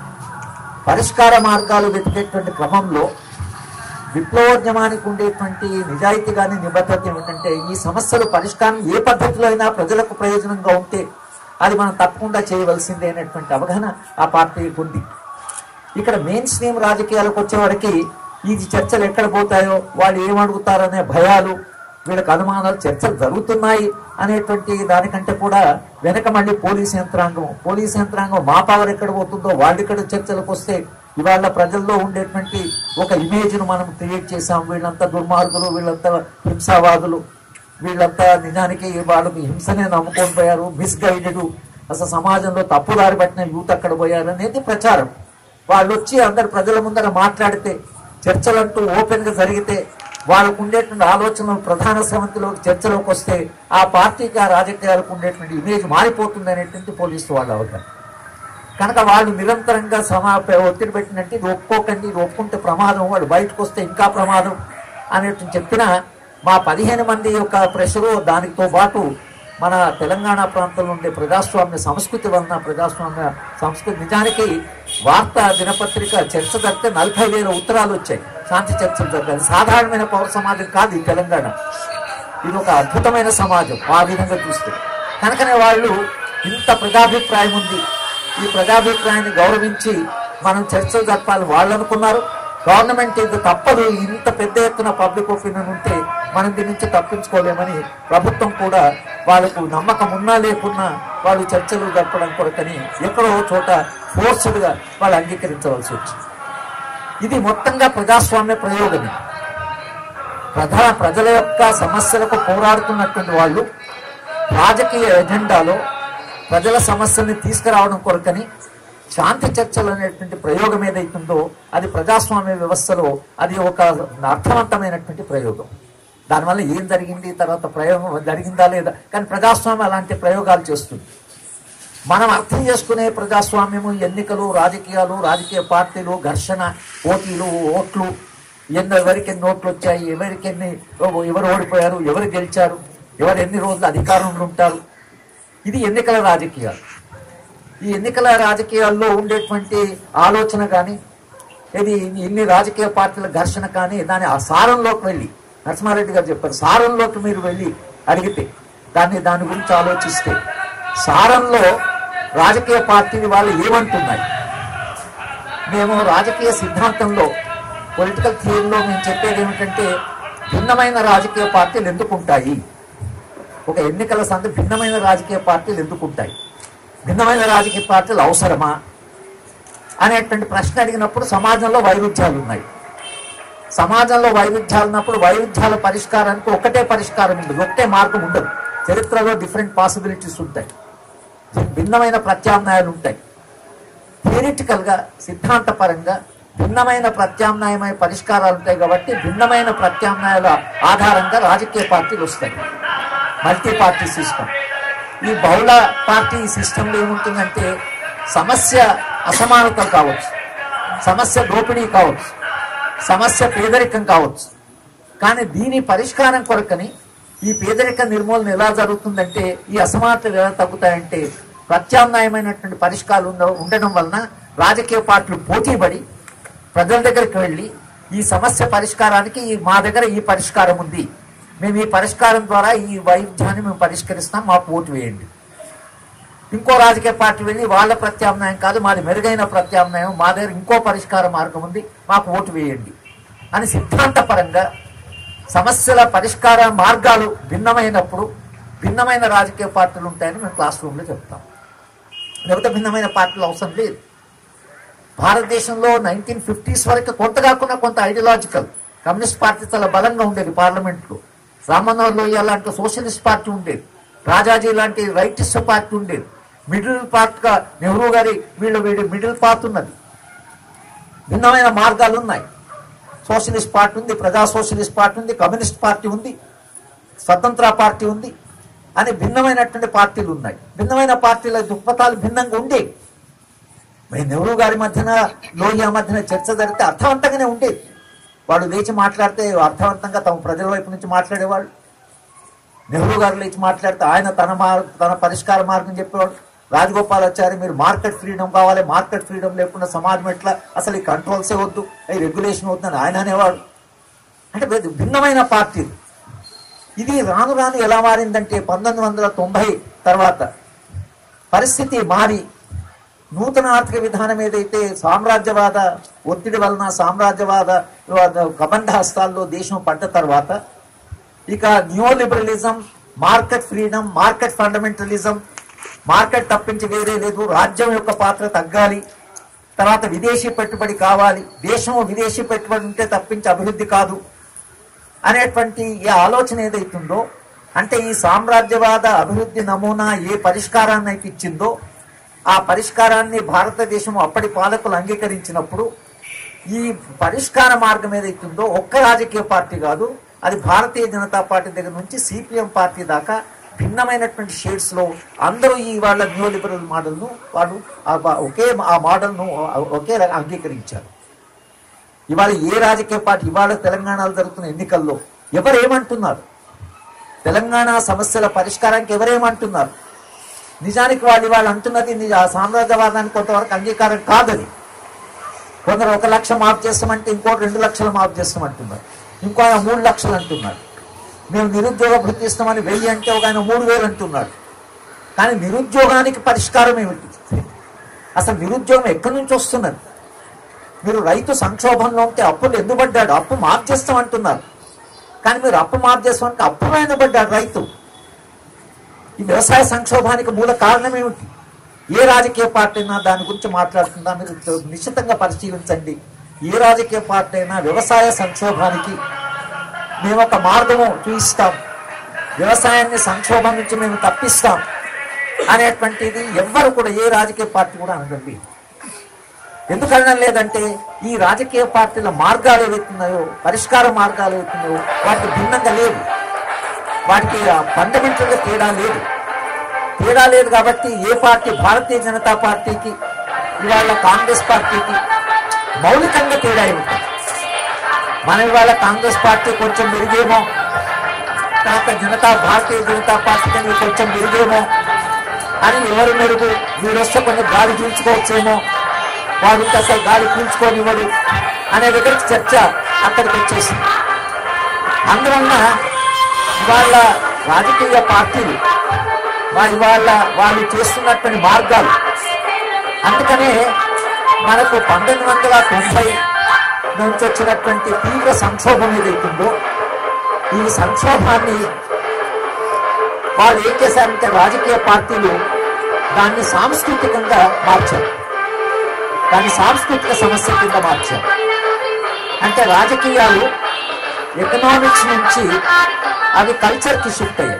పరిష్కార మార్గాలు వెతికేటువంటి క్రమంలో విప్లవోద్యమానికి ఉండేటువంటి నిజాయితీ కానీ నిబద్ధత ఏమిటంటే ఈ సమస్యలు పరిష్కారం ఏ పద్ధతిలో అయినా ప్రజలకు ప్రయోజనంగా ఉంటే అది మనం తప్పకుండా చేయవలసిందే అనేటువంటి అవగాహన ఆ పార్టీకి ఉంది ఇక్కడ మెయిన్ స్ట్రీమ్ రాజకీయాలకు వచ్చేవాడికి ఈ చర్చలు ఎక్కడ పోతాయో వాళ్ళు ఏమడుగుతారనే భయాలు వీళ్ళకి అనుమానాలు చర్చలు జరుగుతున్నాయి అనేటువంటి దానికంటే కూడా వెనక మళ్ళీ పోలీస్ యంత్రాంగం పోలీస్ యంత్రాంగం మా పవర్ ఎక్కడ పోతుందో వాళ్ళు ఇక్కడ చర్చలకు వస్తే ఇవాళ ప్రజల్లో ఉండేటువంటి ఒక ఇమేజ్ను మనం క్రియేట్ చేసాం వీళ్ళంతా దుర్మార్గులు వీళ్ళంతా హింసావాదులు వీళ్ళంతా నిజానికి వాళ్ళకి హింసనే నమ్ముకొని పోయారు మిస్గైడెడ్ అసలు సమాజంలో తప్పుదారి పట్టిన యూత్ అక్కడ పోయారు అనేది ప్రచారం వాళ్ళు వచ్చి అందరు ప్రజల ముందర మాట్లాడితే చర్చలంటూ ఓపెన్ గా జరిగితే వాళ్ళకు ఉండేటువంటి ఆలోచనలు ప్రధాన సమితిలో చర్చలోకి వస్తే ఆ పార్టీకి ఆ రాజకీయాలకు ఉండేటువంటి ఇమేజ్ మారిపోతుంది అనేటువంటి పోలీసు వాళ్ళు అవగాహన కనుక వాళ్ళు నిరంతరంగా సమా ఒత్తిడి పెట్టినట్టు ఇది ఒప్పుకోకండి ఇది ఒప్పుకుంటే ప్రమాదం వాళ్ళు బయటకు వస్తే ఇంకా ప్రమాదం అనేటువంటి చెప్పిన మా పదిహేను మంది యొక్క ప్రెషరు దానితో పాటు మన తెలంగాణ ప్రాంతంలో ఉండే ప్రజాస్వామ్య సంస్కృతి వలన ప్రజాస్వామ్య సంస్కృతి నిజానికి వార్తా దినపత్రిక చర్చ జరిగితే నలభై వేల ఉత్తరాలు వచ్చాయి శాంతి చర్చలు జరగాలి సాధారణమైన పౌర సమాజం కాదు ఈ తెలంగాణ ఇది ఒక అద్భుతమైన సమాజం ఆ విధంగా చూస్తే కనుకనే వాళ్ళు ఇంత ప్రజాభిప్రాయం ఉంది ఈ ప్రజాభిప్రాయాన్ని గౌరవించి మనం చర్చలు జరపాలి వాళ్ళు అనుకున్నారు గవర్నమెంట్ ఇది తప్పదు ఇంత పెద్ద ఎత్తున పబ్లిక్ ఒపీనియన్ ఉంటే మనం దీని నుంచి తప్పించుకోలేమని ప్రభుత్వం కూడా వాళ్ళకు నమ్మకం ఉన్నా లేకున్నా వాళ్ళు చర్చలు జరపడం కొరకని ఎక్కడో చోట ఫోర్స్డ్గా వాళ్ళు అంగీకరించవలసి వచ్చింది ఇది మొత్తంగా ప్రజాస్వామ్య ప్రయోగమే ప్రధాన ప్రజల యొక్క సమస్యలకు పోరాడుతున్నటువంటి వాళ్ళు రాజకీయ ఎజెండాలో ప్రజల సమస్యల్ని తీసుకురావడం కొరకని శాంతి చర్చలు అనేటువంటి ప్రయోగం ఏదైతుందో అది ప్రజాస్వామ్య వ్యవస్థలో అది ఒక అర్థవంతమైనటువంటి ప్రయోగం దానివల్ల ఏం జరిగింది తర్వాత ప్రయోగం జరిగిందా లేదా కానీ ప్రజాస్వామ్యం అలాంటి ప్రయోగాలు చేస్తుంది మనం అర్థం చేసుకునే ప్రజాస్వామ్యము ఎన్నికలు రాజకీయాలు రాజకీయ పార్టీలు ఘర్షణ పోటీలు ఓట్లు ఎన్ని ఎవరికి ఎన్ని ఓట్లు వచ్చాయి ఎవరికి ఎన్ని ఎవరు ఓడిపోయారు ఎవరు గెలిచారు ఎవరు ఎన్ని రోజులు అధికారంలో ఉంటారు ఇది ఎన్నికల రాజకీయాలు ఈ ఎన్నికల రాజకీయాల్లో ఉండేటువంటి ఆలోచన కానీ ఇది ఇన్ని రాజకీయ పార్టీల ఘర్షణ కానీ దాని ఆ సారంలోకి వెళ్ళి నరసింహారెడ్డి గారు చెప్పారు సారంలోకి మీరు వెళ్ళి అడిగితే దాన్ని దాని గురించి ఆలోచిస్తే సారంలో రాజకీయ పార్టీలు వాళ్ళు ఏమంటున్నాయి మేము రాజకీయ సిద్ధాంతంలో పొలిటికల్ థియరీలో మేము చెప్పేది ఏమిటంటే భిన్నమైన రాజకీయ పార్టీలు ఎందుకుంటాయి ఒక ఎన్నికల సంద భిన్నమైన రాజకీయ పార్టీలు ఎందుకుంటాయి భిన్నమైన రాజకీయ పార్టీలు అవసరమా అనేటువంటి ప్రశ్న అడిగినప్పుడు సమాజంలో వైరుధ్యాలు ఉన్నాయి సమాజంలో వైరుధ్యాలు ఉన్నప్పుడు వైరుధ్యాల పరిష్కారానికి ఒకటే పరిష్కారం ఉండదు ఒకటే మార్గం ఉండదు చరిత్రలో డిఫరెంట్ పాసిబిలిటీస్ ఉంటాయి భిన్నమైన ప్రత్యామ్నాయాలు ఉంటాయి థియరిటికల్ గా సిద్ధాంతపరంగా భిన్నమైన ప్రత్యామ్నాయమైన పరిష్కారాలు ఉంటాయి కాబట్టి భిన్నమైన ప్రత్యామ్నాయాల ఆధారంగా రాజకీయ పార్టీలు వస్తాయి మల్టీ పార్టీ సిస్టమ్ ఈ బహుళ పార్టీ సిస్టంలో ఏముంటుందంటే సమస్య అసమానతలు కావచ్చు సమస్య దోపిడీ కావచ్చు సమస్య పేదరికం కావచ్చు కానీ దీని పరిష్కారం కొరకని ఈ పేదరిక నిర్మూలన ఎలా జరుగుతుందంటే ఈ అసమానతలు ఎలా తగ్గుతాయంటే ప్రత్యామ్నాయమైనటువంటి పరిష్కారాలు ఉండ- ఉండడం వలన రాజకీయ పార్టీలు పోటీపడి ప్రజల దగ్గరికి వెళ్ళి ఈ సమస్య పరిష్కారానికి ఈ- మా దగ్గర ఈ పరిష్కారం ఉంది మేము ఈ పరిష్కారం ద్వారా ఈ వైవిధ్యాన్ని మేము పరిష్కరిస్తాం మాకు ఓటు వేయండి ఇంకో రాజకీయ పార్టీ వెళ్ళి వాళ్ళ ప్రత్యామ్నాయం కాదు మాది మెరుగైన ప్రత్యామ్నాయం మా దగ్గర ఇంకో పరిష్కార మార్గం ఉంది మాకు ఓటు వేయండి అని సిద్ధాంతపరంగా సమస్యల పరిష్కార మార్గాలు భిన్నమైనప్పుడు భిన్నమైన రాజకీయ పార్టీలు ఉంటాయని మేము క్లాస్ రూమ్లో చెప్తాం లేకపోతే భిన్నమైన పార్టీలు అవసరం లేదు భారతదేశంలో నైన్టీన్ ఫిఫ్టీస్ వరకు కొంత కాకుండా కొంత ఐడియాలజికల్ కమ్యూనిస్ట్ పార్టీ చాలా బలంగా ఉండేది పార్లమెంట్లో రామన్నోర్ లోహియా లాంటి సోషలిస్ట్ పార్టీ ఉండేది రాజాజీ లాంటి రైటిస్ట్ పార్టీ ఉండేది మిడిల్ పార్ట్గా నెహ్రూ గారి వీళ్ళు వీడి మిడిల్ పాత్ ఉన్నది భిన్నమైన మార్గాలు ఉన్నాయి సోషలిస్ట్ పార్టీ ఉంది ప్రజా సోషలిస్ట్ పార్టీ ఉంది కమ్యూనిస్ట్ పార్టీ ఉంది స్వతంత్ర పార్టీ ఉంది అని భిన్నమైనటువంటి పార్టీలు ఉన్నాయి భిన్నమైన పార్టీల దృక్పథాలు భిన్నంగా ఉండేవి మరి నెహ్రూ గారి మధ్యన లోహియా మధ్యన చర్చ జరిగితే అర్థవంతంగానే ఉండేది వాడు లేచి మాట్లాడితే అర్థవంతంగా తమ ప్రజల వైపు నుంచి మాట్లాడేవాళ్ళు నెహ్రూ గారు లేచి మాట్లాడితే ఆయన తన మార్ తన పరిష్కార మార్గం చెప్పేవాడు రాజగోపాలాచారి మీరు మార్కెట్ ఫ్రీడమ్ కావాలి మార్కెట్ ఫ్రీడమ్ లేకుండా సమాజం ఎట్లా అసలు ఈ కంట్రోల్సే వద్దు ఈ రెగ్యులేషన్ వద్దు అని ఆయన అనేవాడు అంటే ఇది భిన్నమైన పార్టీలు ఇది రాను రాను ఎలా మారిందంటే పంతొమ్మిది వందల తొంభై తర్వాత పరిస్థితి మారి నూతన ఆర్థిక విధానం ఏదైతే సామ్రాజ్యవాద ఒత్తిడి వలన సామ్రాజ్యవాద కబంధ హస్తాల్లో దేశం పడ్డ తర్వాత ఇక new liberalism market freedom market fundamentalism market తప్పించి వేరే లేదు రాజ్యం యొక్క పాత్ర తగ్గాలి తర్వాత విదేశీ పెట్టుబడి కావాలి దేశం విదేశీ పెట్టుబడి ఉంటే తప్పించి అభివృద్ధి కాదు అనేటువంటి ఈ ఆలోచన ఏదైతుందో అంటే ఈ సామ్రాజ్యవాద అభివృద్ధి నమూనా ఏ పరిష్కారాన్ని అయితే ఇచ్చిందో ఆ పరిష్కారాన్ని భారతదేశం అప్పటి పాలకులు అంగీకరించినప్పుడు ఈ పరిష్కార మార్గం ఏదైతుందో ఒక్క రాజకీయ పార్టీ కాదు అది భారతీయ జనతా పార్టీ దగ్గర నుంచి సిపిఎం పార్టీ దాకా భిన్నమైనటువంటి షేడ్స్ లో అందరూ ఈ వాళ్ళ న్యూ లిబరల్ మోడల్ను వాళ్ళు ఆ బా- ఒకే ఆ మోడల్ను ఒకే అంగీకరించారు ఇవాళ ఏ రాజకీయ పార్టీ ఇవాళ తెలంగాణలో జరుగుతున్న ఎన్నికల్లో ఎవరు ఏమంటున్నారు తెలంగాణ సమస్యల పరిష్కారానికి ఎవరేమంటున్నారు నిజానికి వాళ్ళు ఇవాళ అంటున్నది నిజ- ఆ సామ్రాజ్యవాదానికి కొంతవరకు అంగీకారం కాదని కొందరు ఒక లక్ష మాఫ్ చేస్తామంటే ఇంకోటి రెండు లక్షలు మాఫ్ చేస్తామంటున్నారు ఇంకో ఆయన మూడు లక్షలు అంటున్నాడు మేము నిరుద్యోగ భృతి ఇస్తామని వెయ్యి అంటే ఒక ఆయన మూడు వేలు అంటున్నాడు కానీ నిరుద్యోగానికి పరిష్కారం ఏమిటి అసలు నిరుద్యోగం ఎక్కడి నుంచి వస్తున్నది మీరు రైతు సంక్షోభంలో ఉంటే అప్పులు ఎందుకు పడ్డాడు అప్పు మాఫ్ చేస్తామంటున్నారు కానీ మీరు అప్పు మాఫ్ చేస్తామంటే అప్పు మీద పడ్డాడు రైతు ఈ వ్యవసాయ సంక్షోభానికి మూల కారణం ఏమిటి ఏ రాజకీయ పార్టీ అయినా దాని గురించి మాట్లాడుతుందా మీరు నిశ్చితంగా పరిశీలించండి ఏ రాజకీయ పార్టీ అయినా వ్యవసాయ సంక్షోభానికి మేము ఒక మార్గము చూపిస్తాం వ్యవసాయాన్ని సంక్షోభం నుంచి మేము తప్పిస్తాం అనేటువంటిది ఎవ్వరు కూడా ఏ రాజకీయ పార్టీ కూడా అనగండి ఎందుకనడం లేదంటే ఈ రాజకీయ పార్టీల మార్గాలు ఏవైతున్నాయో పరిష్కార మార్గాలు ఏవైతున్నాయో వాటికి భిన్నంగా లేవు వాటికి ఫండమెంటల్ గా తేడా లేదు తేడా లేదు కాబట్టి ఏ పార్టీ భారతీయ జనతా పార్టీకి ఇవాళ కాంగ్రెస్ పార్టీకి మౌలికంగా తేడా ఏమిటి మన ఇవాళ కాంగ్రెస్ పార్టీ కొంచెం మెరుగేమో తర్వాత జనతా భారతీయ జనతా పార్టీ కన్నా కొంచెం మెరుగేమో అని ఎవరు మెరుగు మీరు వస్తే కొంచెం గాలి పీల్చుకోవచ్చేమో వాడు ఇంకా అసలు గాలి పీల్చుకోనివ్వడు అనే దగ్గరికి చర్చ అక్కడికి వచ్చేసింది అందువల్ల ఇవాళ రాజకీయ పార్టీలు వారి వాళ్ళ వాళ్ళు చేస్తున్నటువంటి మార్గాలు అందుకనే మనకు పంతొమ్మిది వందల తొంభై నుంచి వచ్చినటువంటి తీవ్ర సంక్షోభం ఏదైతుందో ఈ సంక్షోభాన్ని వాళ్ళు ఏం చేశారంటే రాజకీయ పార్టీలు దాన్ని సాంస్కృతికంగా మార్చారు దాన్ని సాంస్కృతిక సమస్య కింద మార్చారు అంటే రాజకీయాలు ఎకనామిక్స్ నుంచి అవి కల్చర్కి షిఫ్ట్ అయ్యాయి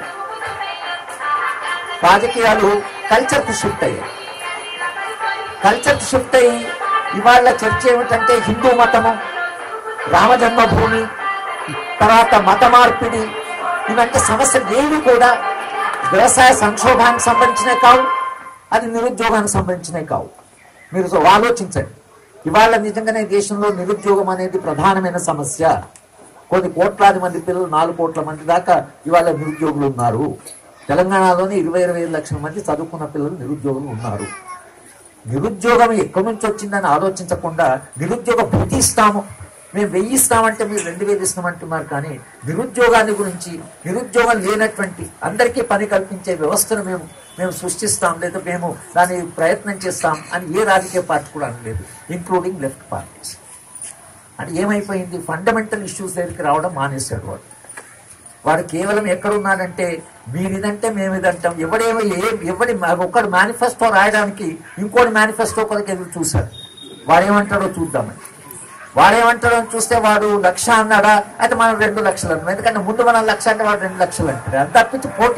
రాజకీయాలు కల్చర్కి షిఫ్ట్ అయ్యాయి కల్చర్కి షిఫ్ట్ అయ్యి ఇవాళ చర్చ ఏమిటంటే హిందూ మతము రామ జన్మభూమి తర్వాత మత మార్పిడి ఇవంటి సమస్యలు ఏవి కూడా వ్యవసాయ సంక్షోభానికి సంబంధించినవి కావు అది నిరుద్యోగానికి సంబంధించినవి కావు మీరు సో ఆలోచించండి ఇవాళ నిజంగానే దేశంలో నిరుద్యోగం అనేది ప్రధానమైన సమస్య కొన్ని కోట్లాది మంది పిల్లలు నాలుగు కోట్ల మంది దాకా ఇవాళ నిరుద్యోగులు ఉన్నారు తెలంగాణలోనే ఇరవై ఇరవై ఐదు లక్షల మంది చదువుకున్న పిల్లలు నిరుద్యోగులు ఉన్నారు నిరుద్యోగం ఎక్కడి నుంచి వచ్చిందని ఆలోచించకుండా నిరుద్యోగ భృతి ఇస్తాము మేము వెయ్యి ఇస్తామంటే మీరు రెండు వేలు ఇస్తామంటున్నారు కానీ నిరుద్యోగాన్ని గురించి నిరుద్యోగం లేనటువంటి అందరికీ పని కల్పించే వ్యవస్థను మేము మేము సృష్టిస్తాం లేదా మేము దాని ప్రయత్నం చేస్తాం అని ఏ రాజకీయ పార్టీ కూడా అనలేదు ఇంక్లూడింగ్ లెఫ్ట్ పార్టీస్ అంటే ఏమైపోయింది ఫండమెంటల్ ఇష్యూస్ దగ్గరికి రావడం మానేశాడు వాడు వాడు కేవలం ఎక్కడున్నాడంటే మీరు ఇదంటే మేము ఇదంటాం ఎవడేమో ఏ ఎవడి ఒక్కడు మేనిఫెస్టో రాయడానికి ఇంకోటి మేనిఫెస్టో కొరకు ఎదురు చూశాడు వాడేమంటాడో చూద్దామని వాడేమంటాడో అని చూస్తే వాడు లక్ష అన్నాడా అయితే మనం రెండు లక్షలు అన్నాం ఎందుకంటే ముందు మనం లక్ష అంటే వాడు రెండు లక్షలు అంటాడు అంత తప్పించి పోటీ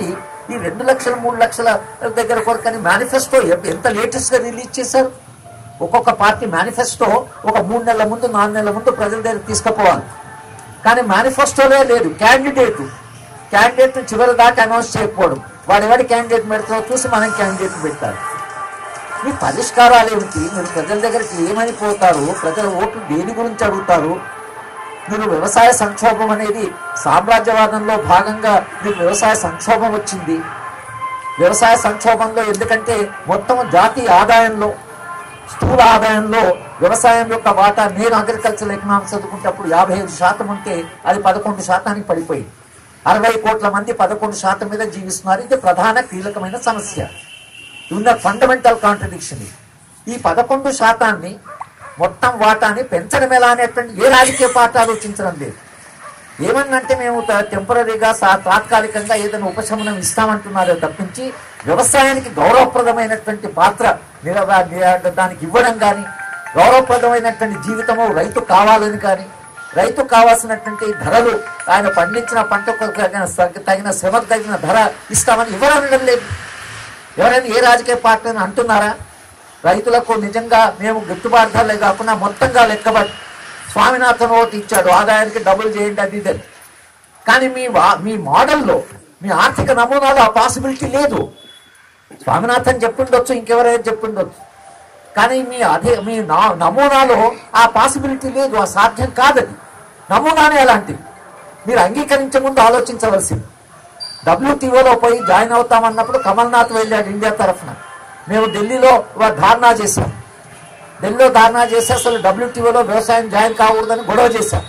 ఈ రెండు లక్షల మూడు లక్షల దగ్గర కొరకని మేనిఫెస్టో ఎంత లేటెస్ట్ గా రిలీజ్ చేశారు ఒక్కొక్క పార్టీ మేనిఫెస్టో ఒక మూడు నెలల ముందు నాలుగు నెలల ముందు ప్రజల దగ్గర తీసుకుపోవాలి కానీ మేనిఫెస్టోలే లేదు క్యాండిడేట్ క్యాండిడేట్ చివరి దాకా అనౌన్స్ చేయకపోవడం వాడు ఎవరి క్యాండిడేట్ పెడతారో చూసి మనం క్యాండిడేట్ పెట్టాలి మీ పరిష్కారాలు ఏమిటి మీరు ప్రజల దగ్గరికి ఏమని పోతారు ప్రజల ఓట్లు దేని గురించి అడుగుతారు మీరు వ్యవసాయ సంక్షోభం అనేది సామ్రాజ్యవాదంలో భాగంగా మీకు వ్యవసాయ సంక్షోభం వచ్చింది వ్యవసాయ సంక్షోభంలో ఎందుకంటే మొత్తం జాతీయ ఆదాయంలో స్థూల ఆదాయంలో వ్యవసాయం యొక్క వాటా నేను అగ్రికల్చర్ ఎకనామిక్స్ చదువుకుంటప్పుడు యాభై ఐదు శాతం ఉంటే అది పదకొండు శాతానికి పడిపోయింది అరవై కోట్ల మంది పదకొండు శాతం మీద జీవిస్తున్నారు ఇది ప్రధాన కీలకమైన సమస్య ఉన్న ఫండమెంటల్ కాంట్రడిక్షన్ ఈ పదకొండు శాతాన్ని మొత్తం వాటాని పెంచడం ఎలా అనేటువంటి ఏ రాజకీయ పార్టీ ఆలోచించడం లేదు ఏమన్నంటే మేము టెంపరీగా తాత్కాలికంగా ఏదైనా ఉపశమనం ఇస్తామంటున్నారో తప్పించి వ్యవసాయానికి గౌరవప్రదమైనటువంటి పాత్ర నిలవ నిల- దానికి ఇవ్వడం కానీ గౌరవప్రదమైనటువంటి జీవితము రైతు కావాలని కానీ రైతు కావాల్సినటువంటి ధరలు ఆయన పండించిన పంటకు తగిన తగిన శ్రమకు తగిన ధర ఇస్తామని ఇవ్వడం లేదు ఎవరైనా ఏ రాజకీయ పార్టీని అంటున్నారా రైతులకు నిజంగా మేము గిట్టుబాటు ధరలే కాకుండా మొత్తంగా లెక్కబడి స్వామినాథన్ ఓటు ఇచ్చాడు ఆదాయానికి డబుల్ చేయండి అది ఇది అని. కానీ మీ వా- మీ మోడల్లో మీ ఆర్థిక నమూనాలో ఆ పాసిబిలిటీ లేదు స్వామినాథన్ చెప్పిండొచ్చు ఇంకెవరైనా చెప్పిండొచ్చు కానీ మీ అదే మీ నా- నమూనాలో ఆ పాసిబిలిటీ లేదు ఆ సాధ్యం కాదది నమూనానే అలాంటిది మీరు అంగీకరించే ముందు ఆలోచించవలసింది డబ్ల్యూటీఓలో పోయి జాయిన్ అవుతామన్నప్పుడు కమల్నాథ్ వెళ్ళాడు ఇండియా తరఫున మేము ఢిల్లీలో వా- ధారణా చేశాం ఢిల్లీలో ధారణా చేసి అసలు డబ్ల్యూటీఓలో వ్యవసాయం జాయిన్ కాకూడదని గొడవ చేశాం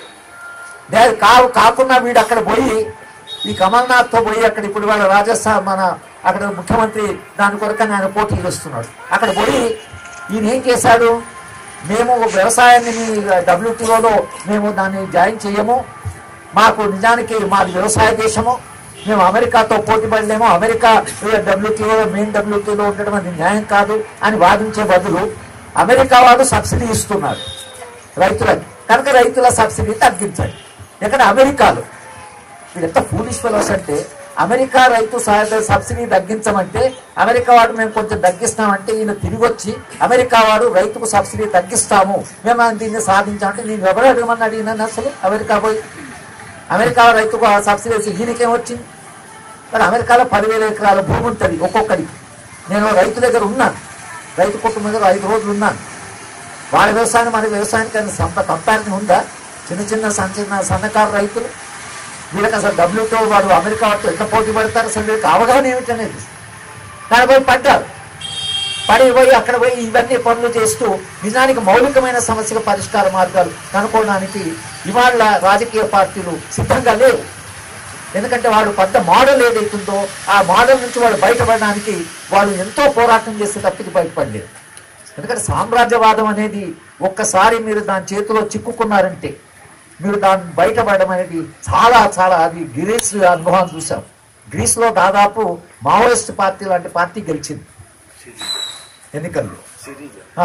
దే- కావు కాకుండా వీడు అక్కడ పోయి ఈ కమల్నాథ్తో పోయి అక్కడ ఇప్పుడు వాళ్ళ రాజస్థాన్ మన అక్కడ ముఖ్యమంత్రి దాని కొరకని ఆయన పోటీ చేస్తున్నాడు అక్కడ పోయి ఈయన ఏం చేశాడు మేము వ్యవసాయాన్ని మీ డబ్ల్యూటీఓలో మేము దాన్ని జాయిన్ చేయము మాకు నిజానికి మాది వ్యవసాయ దేశము మేము అమెరికాతో పోటీ పడలేము అమెరికా డబ్ల్యూటీఓ మెయిన్ డబ్ల్యూటీఓలో ఉండడం అది న్యాయం కాదు అని వాదించే బదులు అమెరికా వాడు సబ్సిడీ ఇస్తున్నాడు రైతులకు కనుక రైతుల సబ్సిడీ తగ్గించాలి ఎక్కడ అమెరికాలో వీడు ఎంత ఫూలిష్ ఫెలోస్ అంటే అమెరికా రైతు సహాయ సబ్సిడీ తగ్గించమంటే అమెరికా వాడు మేము కొంచెం తగ్గిస్తామంటే ఈయన తిరిగి వచ్చి అమెరికా వాడు రైతుకు సబ్సిడీ తగ్గిస్తాము మేము దీన్ని సాధించామంటే నేను ఎవరు అడగమని అడిగినాను అసలు అమెరికా పోయి అమెరికా రైతుకు ఆ సబ్సిడీ వేసి ఈయనకేం వచ్చింది మరి అమెరికాలో పదివేల ఎకరాల భూమి ఉంటుంది ఒక్కొక్కడికి నేను రైతు దగ్గర ఉన్నాను రైతు కుటుంబం దగ్గర ఐదు రోజులు ఉన్నాను వాళ్ళ వ్యవసాయం మన వ్యవసాయానికి అయినా సంప కంపారిజన్ ఉందా చిన్న చిన్న సన్న చిన్న సన్నకారు రైతులు వీళ్ళకి అసలు డబ్ల్యూతో వాడు అమెరికా వాటితో ఎంత పోటీ పడతారు అసలు వీళ్ళకి అవగాహన ఏమిటనేది దాని పోయి పడ్డారు పడి పోయి అక్కడ పోయి ఇవన్నీ పనులు చేస్తూ నిజానికి మౌలికమైన సమస్యల పరిష్కార మార్గాలు కనుక్కోవడానికి ఇవాళ రాజకీయ పార్టీలు సిద్ధంగా లేవు ఎందుకంటే వాడు పెద్ద మోడల్ ఏదైతుందో ఆ మోడల్ నుంచి వాళ్ళు బయటపడడానికి వాళ్ళు ఎంతో పోరాటం చేస్తే తప్పిది బయటపడలేదు ఎందుకంటే సామ్రాజ్యవాదం అనేది ఒక్కసారి మీరు దాని చేతిలో చిక్కుకున్నారంటే మీరు దాన్ని బయటపడడం అనేది చాలా చాలా అది గ్రీస్ అనుభవం చూసాం గ్రీస్లో దాదాపు మావోయిస్ట్ పార్టీ లాంటి పార్టీ గెలిచింది ఎన్నికల్లో ఆ,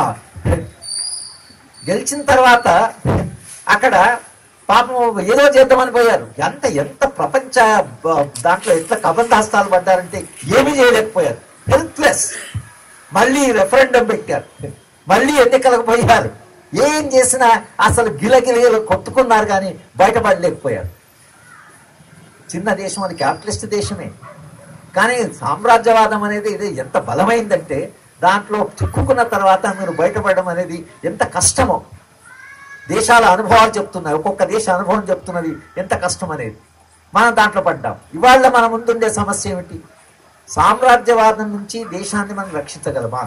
గెలిచిన తర్వాత అక్కడ పాపం ఏదో చేద్దామని పోయారు ఎంత ఎంత ప్రపంచ బ- దాంట్లో ఎట్లా కబంధాస్తాలు పడ్డారంటే ఏమీ చేయలేకపోయారు హెల్ప్లెస్ మళ్ళీ రెఫరెండం పెట్టారు మళ్ళీ ఎన్నికలకు పోయారు ఏం చేసినా అసలు గిలగిలిగలు కొట్టుకున్నారు కానీ బయటపడలేకపోయారు చిన్న దేశం అది క్యాపిటలిస్ట్ దేశమే కానీ సామ్రాజ్యవాదం అనేది ఇది ఎంత బలమైందంటే దాంట్లో చిక్కుకున్న తర్వాత మీరు బయటపడడం అనేది ఎంత కష్టమో దేశాల అనుభవాలు చెప్తున్నాయి ఒక్కొక్క దేశ అనుభవం చెప్తున్నది ఎంత కష్టం అనేది మనం దాంట్లో పడ్డాం ఇవాళ మన ముందుండే సమస్య ఏమిటి సామ్రాజ్యవాదం నుంచి దేశాన్ని మనం రక్షించగలమా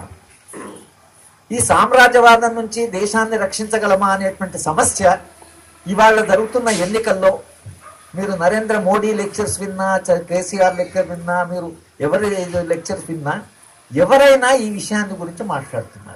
ఈ సామ్రాజ్యవాదం నుంచి దేశాన్ని రక్షించగలమా అనేటువంటి సమస్య ఇవాళ జరుగుతున్న ఎన్నికల్లో మీరు నరేంద్ర మోడీ లెక్చర్స్ విన్నా చ- కేసీఆర్ లెక్చర్ విన్నా మీరు ఎవరి లెక్చర్స్ విన్నా ఎవరైనా ఈ విషయాన్ని గురించి మాట్లాడుతున్నారు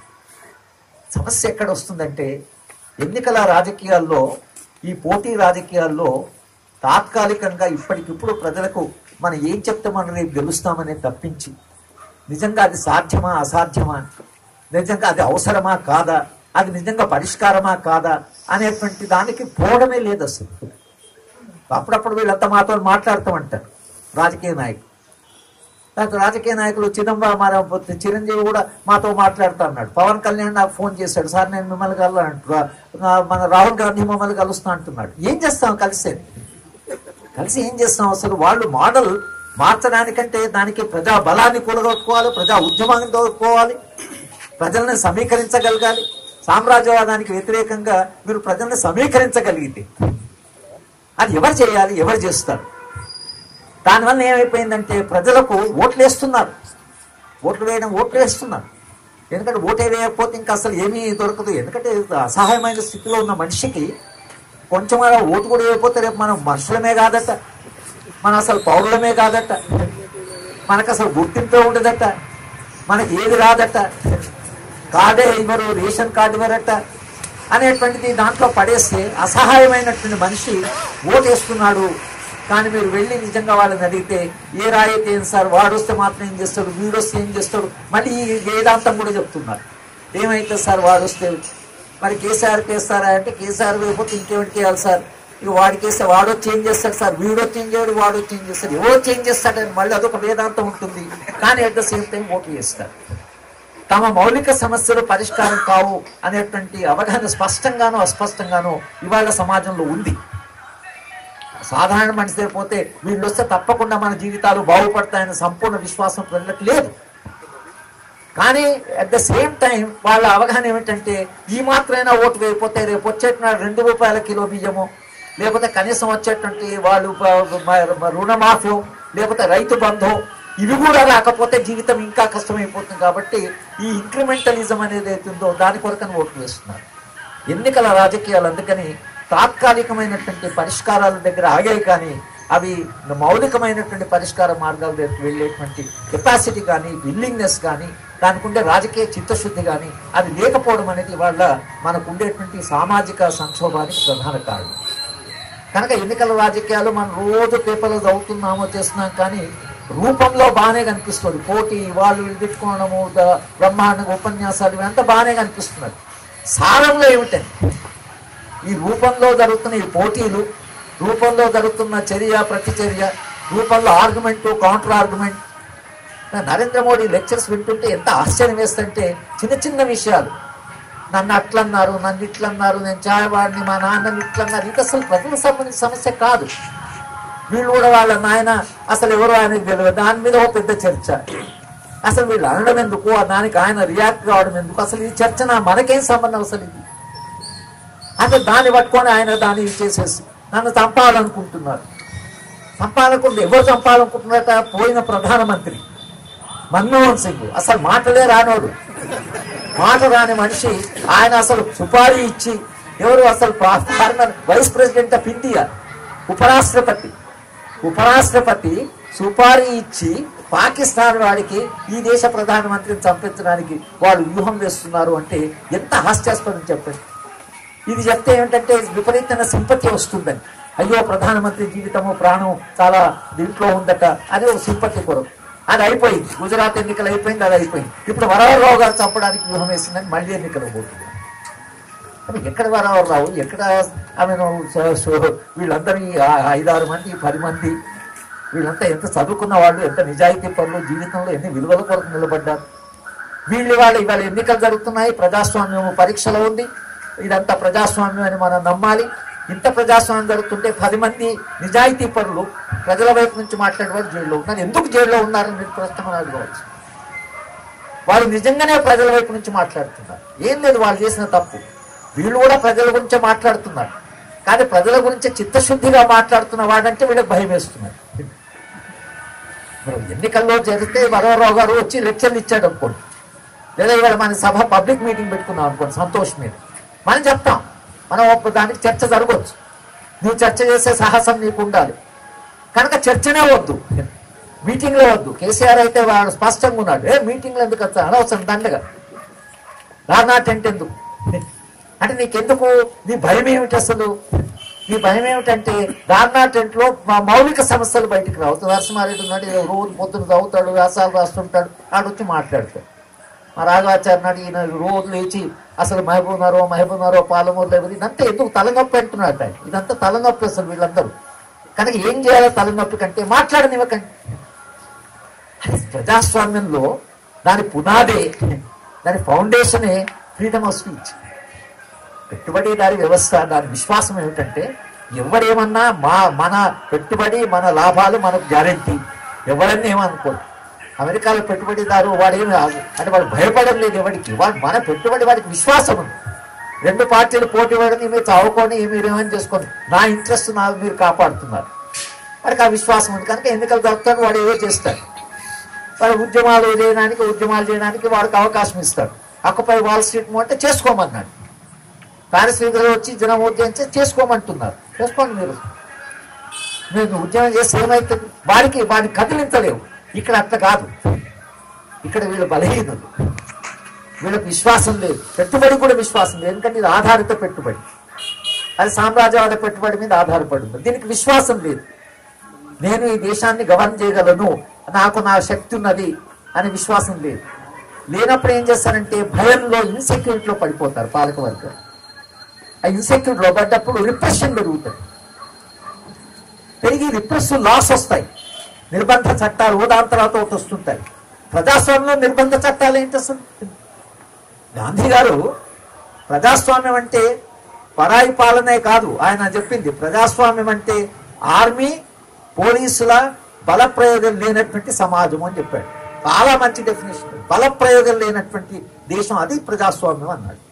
సమస్య ఎక్కడ వస్తుందంటే ఎన్నికల రాజకీయాల్లో ఈ పోటీ రాజకీయాల్లో తాత్కాలికంగా ఇప్పటికిప్పుడు ప్రజలకు మనం ఏం చెప్తే మనం రేపు గెలుస్తామనే తప్పించి నిజంగా అది సాధ్యమా అసాధ్యమా నిజంగా అది అవసరమా కాదా అది నిజంగా పరిష్కారమా కాదా అనేటువంటి దానికి పోవడమే లేదు అసలు అప్పుడప్పుడు వీళ్ళంతా మాతో మాట్లాడుతూ ఉంటారు రాజకీయ నాయకులు తర్వాత రాజకీయ నాయకులు చిదంబరం మన చిరంజీవి కూడా మాతో మాట్లాడుతా అన్నాడు పవన్ కళ్యాణ్ నాకు ఫోన్ చేశాడు సార్ నేను మిమ్మల్ని కలవాలంటు మన రాహుల్ గాంధీ మమ్మల్ని కలుస్తా అంటున్నాడు ఏం చేస్తాం కలిసేది కలిసి ఏం చేస్తాం అసలు వాళ్ళు మోడల్ మార్చడానికంటే దానికి ప్రజా బలాన్ని కూడగొట్టుకోవాలి ప్రజా ఉద్యమాన్ని తోడుకోవాలి ప్రజల్ని సమీకరించగలగాలి సామ్రాజ్యవాదానికి వ్యతిరేకంగా మీరు ప్రజల్ని సమీకరించగలిగితే అది ఎవరు చేయాలి ఎవరు చేస్తారు దానివల్ల ఏమైపోయిందంటే ప్రజలకు ఓట్లు వేస్తున్నారు ఓట్లు వేయడం ఓట్లు వేస్తున్నారు ఎందుకంటే ఓటే వేయకపోతే ఇంకా అసలు ఏమీ దొరకదు ఎందుకంటే అసహాయమైన స్థితిలో ఉన్న మనిషికి కొంచెం అలా ఓటు కూడా వేయకపోతే రేపు మనం మనుషులమే కాదట మన అసలు పౌరులమే కాదట మనకు అసలు గుర్తింపే ఉండదట మనకి ఏది రాదట కార్డే ఇవ్వరు రేషన్ కార్డు ఇవ్వరట అనేటువంటిది దాంట్లో పడేస్తే అసహాయమైనటువంటి మనిషి ఓటేస్తున్నాడు కానీ మీరు వెళ్ళి నిజంగా వాళ్ళని అడిగితే ఏ రాయితే ఏం సార్ వాడు వస్తే మాత్రం ఏం చేస్తాడు వీడు వస్తే ఏం చేస్తాడు మళ్ళీ ఈ వేదాంతం కూడా చెప్తున్నారు ఏమైతే సార్ వాడు వస్తే మరి కేసీఆర్ కేస్తారా అంటే కేసీఆర్ వేయకపోతే ఇంకేమిటి చేయాలి సార్ ఇక వాడికి వేస్తే వాడు చేంజ్ చేస్తాడు సార్ వీడు చేంజ్ చేయడు వాడు చేంజ్ చేస్తాడు ఎవరో చేంజ్ చేస్తాడని మళ్ళీ అదొక వేదాంతం ఉంటుంది కానీ at the same time vote చేస్తారు తమ మౌలిక సమస్యలు పరిష్కారం కావు అనేటువంటి అవగాహన స్పష్టంగానో అస్పష్టంగానో ఇవాళ సమాజంలో ఉంది సాధారణ మనిషి పోతే వీళ్ళు వస్తే తప్పకుండా మన జీవితాలు బాగుపడతాయనే సంపూర్ణ విశ్వాసం ప్రజలకు లేదు కానీ అట్ ద సేమ్ టైం వాళ్ళ అవగాహన ఏమిటంటే ఈ మాత్రమైనా ఓటు వేయకపోతే రేపు వచ్చేట రెండు రూపాయల కిలో బియ్యము లేకపోతే కనీసం వచ్చేటువంటి వాళ్ళు ప- మ- రుణమాఫీ లేకపోతే రైతు బంధు ఇవి కూడా రాకపోతే జీవితం ఇంకా కష్టమైపోతుంది కాబట్టి ఈ ఇంక్రిమెంటలిజం అనేది అవుతుందో దాని కొరకని ఓట్లు వేస్తున్నారు ఎన్నికల రాజకీయాలు అందుకని తాత్కాలికమైనటువంటి పరిష్కారాల దగ్గర ఆగాయి కానీ అవి మౌలికమైనటువంటి పరిష్కార మార్గాల దగ్గరికి వెళ్ళేటువంటి కెపాసిటీ కానీ విల్లింగ్నెస్ కానీ దానికి ఉండే రాజకీయ చిత్తశుద్ధి కానీ అది లేకపోవడం అనేది వాళ్ళ మనకు ఉండేటువంటి సామాజిక సంక్షోభానికి ప్రధాన కారణం కనుక ఎన్నికల రాజకీయాలు మనం రోజు పేపర్లు చదువుతున్నామో చేస్తున్నాం కానీ రూపంలో బాగానే కనిపిస్తుంది పోటీ వాళ్ళు వీళ్ళు తిట్టుకోవడము ద- బ్రహ్మాండంగా ఉపన్యాసాలు ఇవంతా బాగానే కనిపిస్తున్నది సారంలో ఏమిటండి ఈ రూపంలో జరుగుతున్న ఈ పోటీలు రూపంలో జరుగుతున్న చర్య ప్రతిచర్య రూపంలో argument counter argument Narendra Modi lectures వింటుంటే ఎంత ఆశ్చర్యం వేస్తుంటే చిన్న చిన్న విషయాలు నన్ను అట్లన్నారు నన్ను ఇట్లన్నారు నేను చాయవాడిని మా నాన్నని ఇట్లన్నారు ఇది అసలు ప్రజలకు సంబంధించిన సమస్య కాదు వీళ్ళు కూడా వాళ్ళ నాయన అసలు ఎవరు ఆయనకు తెలియదు దాని మీద ఒక పెద్ద చర్చ అసలు వీళ్ళు అనడం ఎందుకు ఆ దానికి ఆయన రియాక్ట్ కావడం ఎందుకు అసలు ఈ చర్చ నా మనకేం సంబంధం అసలు ఇది అంటే దాన్ని పట్టుకొని ఆయన దాన్ని చేసేసి నన్ను చంపాలనుకుంటున్నారు చంపాలనుకుంటే ఎవరు చంపాలనుకుంటున్నారట పోయిన ప్రధానమంత్రి మన్మోహన్ సింగ్ అసలు మాటలే రానోడు మాట రాని మనిషి ఆయన అసలు సుపారీ ఇచ్చి ఎవరు అసలు పా- foreigner vice president of India ఉపరాష్ట్రపతి ఉపరాష్ట్రపతి సుపారీ ఇచ్చి పాకిస్తాన్ వాడికి ఈ దేశ ప్రధానమంత్రిని చంపించడానికి వాళ్ళు వ్యూహం వేస్తున్నారు అంటే ఎంత హాస్యాస్పదం చెప్పండి ఇది చెప్తే ఏమిటంటే విపరీతమైన సింపతి వస్తుందని అయ్యో ప్రధానమంత్రి జీవితము ప్రాణం చాలా దీంట్లో ఉందట అది ఒక సింపతి కొరకు అది అయిపోయింది గుజరాత్ ఎన్నికలు అయిపోయింది అది అయిపోయింది ఇప్పుడు వరవరరావు గారు చంపడానికి వ్యూహం వేసిందని మళ్ళీ ఎన్నికలు పోతుంది కానీ ఎక్కడ వరవరరావు ఎక్కడ ఆమెను స- స- వీళ్ళందరూ ఈ ఆ- ఐదారు మంది పది మంది వీళ్ళంతా ఎంత చదువుకున్న వాళ్ళు ఎంత నిజాయితీ పనులు జీవితంలో ఎన్ని విలువల కొరకు నిలబడ్డారు వీళ్ళు ఇవాళ ఇవాళ ఎన్నికలు జరుగుతున్నాయి ప్రజాస్వామ్యం పరీక్షలో ఉంది ఇదంతా ప్రజాస్వామ్యం అని మనం నమ్మాలి ఇంత ప్రజాస్వామ్యం జరుగుతుంటే పది మంది నిజాయితీ పనులు ప్రజల వైపు నుంచి మాట్లాడేవారు జైల్లో ఉన్నారు ఎందుకు జైల్లో ఉన్నారని మీరు ప్రశ్న అడగవచ్చు వాళ్ళు నిజంగానే ప్రజల వైపు నుంచి మాట్లాడుతున్నారు ఏం లేదు వాళ్ళు చేసిన తప్పు వీళ్ళు కూడా ప్రజల గురించే మాట్లాడుతున్నారు కానీ ప్రజల గురించి చిత్తశుద్ధిగా మాట్లాడుతున్న వాడంటే వీళ్ళకి భయం వేస్తున్నారు మరి ఎన్నికల్లో జరిగితే వరవరావు గారు వచ్చి లెక్చర్లు ఇచ్చాడు అనుకోండి లేదా ఇవాళ మన సభ పబ్లిక్ మీటింగ్ పెట్టుకున్నాం అనుకోండి సంతోష్ మీద మనం చెప్తాం మనం ఒక దానికి చర్చ జరగవచ్చు నువ్వు చర్చ చేసే సాహసం నీకు ఉండాలి కనుక చర్చనే వద్దు మీటింగ్లో వద్దు కేసీఆర్ అయితే వాడు స్పష్టంగా ఉన్నాడు ఏ మీటింగ్లో ఎందుకు వస్తా అనవసరం దండగా రానా టెంట్ ఎందుకు అంటే నీకెందుకు నీ భయం ఏమిటి అసలు నీ భయం ఏమిటంటే రానా టెంట్ లో మా మౌలిక సమస్యలు బయటికి రావు నరసింహారెడ్డి ఉన్నాడు ఏదో రోజు పొద్దున చదువుతాడు వ్యాసాలు రాస్తుంటాడు ఆడొచ్చి మాట్లాడతాడు మా రాఘవాచార్య నాడు ఈయన రోజు లేచి అసలు మహబూబ్నారో మహబూబ్నారో పాలమూరు లేకపోతే ఇదంతా ఎందుకు తలనొప్పి అంటున్నాడు ఆయన ఇదంతా తలనొప్పి అసలు వీళ్ళందరూ కనుక ఏం చేయాలో తలనొప్పి కంటే మాట్లాడనివ్వకండి ప్రజాస్వామ్యంలో దాని పునాదే దాని ఫౌండేషనే ఫ్రీడమ్ ఆఫ్ స్పీచ్ పెట్టుబడిదారి వ్యవస్థ దాని విశ్వాసం ఏమిటంటే ఎవడేమన్నా మా మన పెట్టుబడి మన లాభాలు మనకు గ్యారంటీ ఎవరన్నా ఏమనుకోరు అమెరికాలో పెట్టుబడిదారు వాడేమి రాదు అంటే వాడు భయపడడం లేదు ఎవరికి వాడు మన పెట్టుబడి వాడికి విశ్వాసం ఉంది రెండు పార్టీలు పోటీ పడని మీరు చావుకొని మీరు ఏమైనా చేసుకోండి నా ఇంట్రెస్ట్ నా మీరు కాపాడుతున్నారు వాడికి ఆ విశ్వాసం ఉంది కనుక ఎన్నికలు జరుపుతాడు వాడు ఏదో చేస్తాడు వాడు ఉద్యమాలు చేయడానికి ఉద్యమాలు చేయడానికి వాడికి అవకాశం ఇస్తాడు అక్కపై వాల్ స్ట్రీట్ అంటే చేసుకోమన్నాడు ప్యారిస్ వీధిలో వచ్చి జనం ఉద్యమించి చేసుకోమంటున్నారు చేసుకోండి మీరు మీరు ఉద్యమం చేస్తే ఏమైతుంది వాడికి వాడిని కదిలించలేవు ఇక్కడ అట్లా కాదు ఇక్కడ వీళ్ళు బలహీనులు వీళ్ళకి విశ్వాసం లేదు పెట్టుబడి కూడా విశ్వాసం లేదు ఎందుకంటే ఇది ఆధారిత పెట్టుబడి అది సామ్రాజ్యవాద పెట్టుబడి మీద ఆధారపడి ఉంది దీనికి విశ్వాసం లేదు నేను ఈ దేశాన్ని గవర్న్ చేయగలను నాకు నా శక్తి ఉన్నది అనే విశ్వాసం లేదు లేనప్పుడు ఏం చేస్తారంటే భయంలో ఇన్సెక్యూరిటీలో పడిపోతారు పాలకవర్గం ఆ ఇన్సెక్యూరిటీలో పడ్డప్పుడు రిప్రెషన్ పెరుగుతుంది పెరిగి రిప్రెసివ్ లాస్ వస్తాయి నిర్బంధ చట్టాలు ఓ దాని తర్వాత ఒకటి వస్తుంటాయి ప్రజాస్వామ్యంలో నిర్బంధ చట్టాలు ఏంటి అసలు గాంధీ గారు ప్రజాస్వామ్యం అంటే పరాయి పాలనే కాదు ఆయన చెప్పింది ప్రజాస్వామ్యం అంటే ఆర్మీ పోలీసుల బల ప్రయోగం లేనటువంటి సమాజం అని చెప్పాడు చాలా మంచి డెఫినేషన్ బల ప్రయోగం లేనటువంటి దేశం అది ప్రజాస్వామ్యం అన్నాడు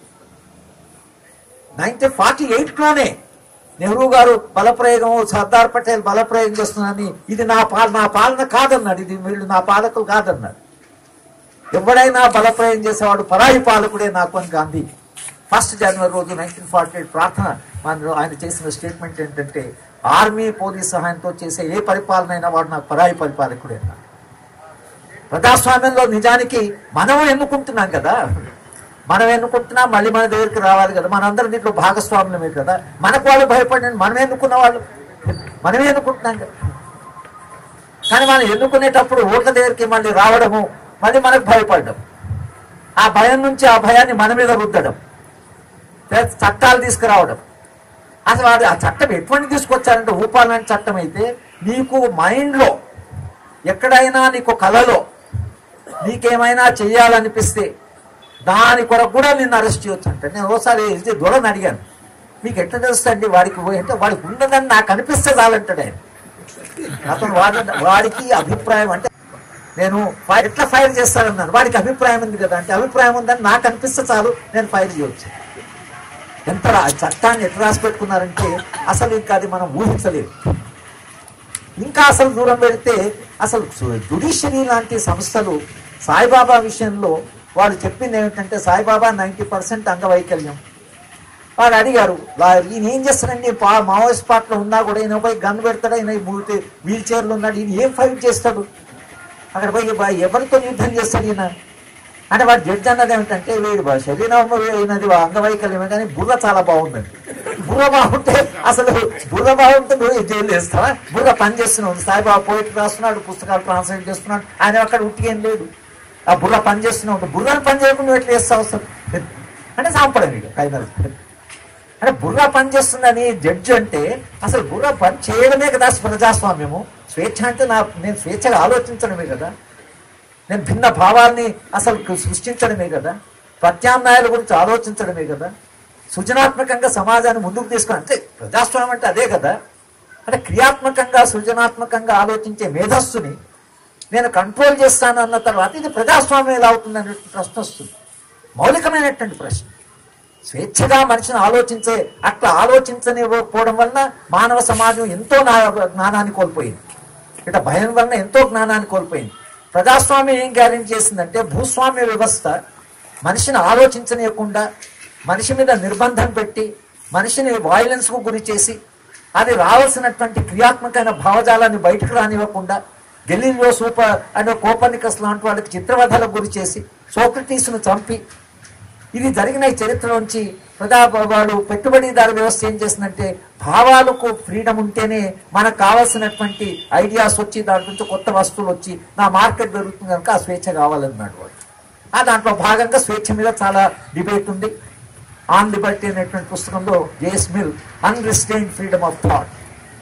నైన్టీన్ ఫార్టీ ఎయిట్లోనే నెహ్రూ గారు బలప్రయోగం సర్దార్ పటేల్ బలప్రయోగం చేస్తున్నారని ఇది నా పాలన నా పాలన కాదన్నాడు ఇది వీళ్ళు నా పాలకులు కాదన్నాడు ఎవడైనా బలప్రయోగం చేసేవాడు పరాయి పాలకుడే నాకు అని గాంధీ ఫస్ట్ జనవరి రోజు నైన్టీన్ ఫార్టీ ఎయిట్ ప్రార్థన మన ఆయన చేసిన స్టేట్మెంట్ ఏంటంటే ఆర్మీ పోలీస్ సహాయంతో చేసే ఏ పరిపాలన అయినా వాడు నాకు పరాయి పరిపాలకుడే అన్నాడు ప్రజాస్వామ్యంలో నిజానికి మనం ఎన్నుకుంటున్నాం కదా మనం ఎన్నుకుంటున్నా మళ్ళీ మన దగ్గరికి రావాలి కదా మనందరం దీంట్లో భాగస్వామ్యమే కదా మనకు వాళ్ళు భయపడిన మనం ఎన్నుకున్న వాళ్ళు మనమే ఎన్నుకుంటున్నాం కదా కానీ మనం ఎన్నుకునేటప్పుడు ఓట్ల దగ్గరికి మళ్ళీ రావడము మళ్ళీ మనకు భయపడడం ఆ భయం నుంచి ఆ భయాన్ని మన మీద రుద్దడం లేదా చట్టాలు తీసుకురావడం అసలు అది ఆ చట్టం ఎటువంటి తీసుకొచ్చారంటే ఊపాలని చట్టం అయితే నీకు మైండ్లో ఎక్కడైనా నీకు కలలో నీకేమైనా చెయ్యాలనిపిస్తే దాని కొరకు కూడా నిన్ను అరెస్ట్ చేయొచ్చు అంటే నేను ఒకసారి ఇది దొరని అడిగాను మీకు ఎట్లా తెలుస్తుంది వాడికి పోయి అంటే వాడికి ఉన్నదని నాకు అనిపిస్తే చాలంటాడు ఆయన అతను వాడి వాడికి అభిప్రాయం అంటే నేను ఫై- ఎట్లా ఫైర్ చేస్తానన్నాను వాడికి అభిప్రాయం ఉంది కదా అంటే అభిప్రాయం ఉందని నాకు అనిపిస్తే చాలు నేను ఫైర్ చేయొచ్చు ఎంత రా- చట్టాన్ని ఎట్లా రాసి పెట్టుకున్నారంటే అసలు ఇంకా అది మనం ఊహించలేదు ఇంకా అసలు దూరం పెడితే అసలు జుడిషియరీ లాంటి సంస్థలు సాయిబాబా విషయంలో వాళ్ళు చెప్పింది ఏమిటంటే సాయిబాబా నైంటీ పర్సెంట్ అంగవైకల్యం వాళ్ళు అడిగారు "వా- ఈయన ఏం చేస్తాడండి పా మావోయిస్ట్ పార్టీలో ఉన్నా కూడా ఈయన పోయి గన్ పెడతాడు ఈయన వీల్ చైర్లో ఉన్నాడు ఈయన ఏం ఫైట్ చేస్తాడు అక్కడ పోయి బా- ఎవరితో యుద్ధం చేస్తాడు ఈయన అంటే వాడు జడ్జి అన్నది ఏమిటంటే వీడు బా- శరీరం అయినది అంగవైకల్యమే కానీ బుర్ర చాలా బాగుందండి బుర్ర బాగుంటే అసలు బుర్ర బాగుంటే నువ్వు జైలు వేస్తావా బుర్ర పని చేస్తున్నాడు సాయిబాబా పోయిట్ రాస్తున్నాడు పుస్తకాలు ట్రాన్స్లేట్ చేస్తున్నాడు ఆయన అక్కడ ఉట్టికేం లేదు ఆ బుర్ర పని చేస్తున్నాడు బుర్రను పని చేయకుండా నువ్వు ఎట్లా చేస్తావు అసలు అంటే సాంపడం ఇక ఫైనల్ అంటే బుర్ర పని చేస్తుందని జడ్జి అంటే అసలు బుర్ర పని చేయడమే కదా ప్రజాస్వామ్యము స్వేచ్ఛ అంటే నా నేను స్వేచ్ఛగా ఆలోచించడమే కదా నేను భిన్న భావాల్ని అసలు సృష్టించడమే కదా ప్రత్యామ్నాయాల గురించి ఆలోచించడమే కదా సృజనాత్మకంగా సమాజాన్ని ముందుకు తీసుకుని అంటే ప్రజాస్వామ్యం అంటే అదే కదా అంటే క్రియాత్మకంగా సృజనాత్మకంగా ఆలోచించే మేధస్సుని నేను కంట్రోల్ చేస్తాను అన్న తర్వాత ఇది ప్రజాస్వామ్యం ఎలా అవుతుంది అనే ప్రశ్న వస్తుంది మౌలికమైనటువంటి ప్రశ్న స్వేచ్ఛగా మనిషిని ఆలోచించే అట్లా ఆలోచించనివ్వకపోవడం వలన మానవ సమాజం ఎంతో నా- జ్ఞానాన్ని కోల్పోయింది ఇట భయం వలన ఎంతో జ్ఞానాన్ని కోల్పోయింది ప్రజాస్వామ్యం ఏం గ్యారెంటీ చేసిందంటే భూస్వామ్య వ్యవస్థ మనిషిని ఆలోచించనీయకుండా మనిషి మీద నిర్బంధం పెట్టి మనిషిని వైలెన్స్కు గురి చేసి అది రావాల్సినటువంటి క్రియాత్మకమైన భావజాలాన్ని బయటకు రానివ్వకుండా గెలీలియో సూపర్ అనే కోపనికస్ లాంటి వాళ్ళకి చిత్రవధలకు గురి చేసి సోక్రటీస్ను చంపి ఇది జరిగిన ఈ చరిత్రలోంచి ప్రజా వాడు పెట్టుబడిదారు వ్యవస్థ ఏం చేసిందంటే భావాలకు ఫ్రీడమ్ ఉంటేనే మనకు కావాల్సినటువంటి ఐడియాస్ వచ్చి దాంట్ నుంచి కొత్త వస్తువులు వచ్చి నా మార్కెట్ పెరుగుతుంది కనుక ఆ స్వేచ్ఛ కావాలన్నాడు వాడు ఆ దాంట్లో భాగంగా స్వేచ్ఛ మీద చాలా డిబేట్ ఉంది ఆన్ లిబర్టీ అనేటువంటి పుస్తకంలో JS Mill unrestrained freedom of thought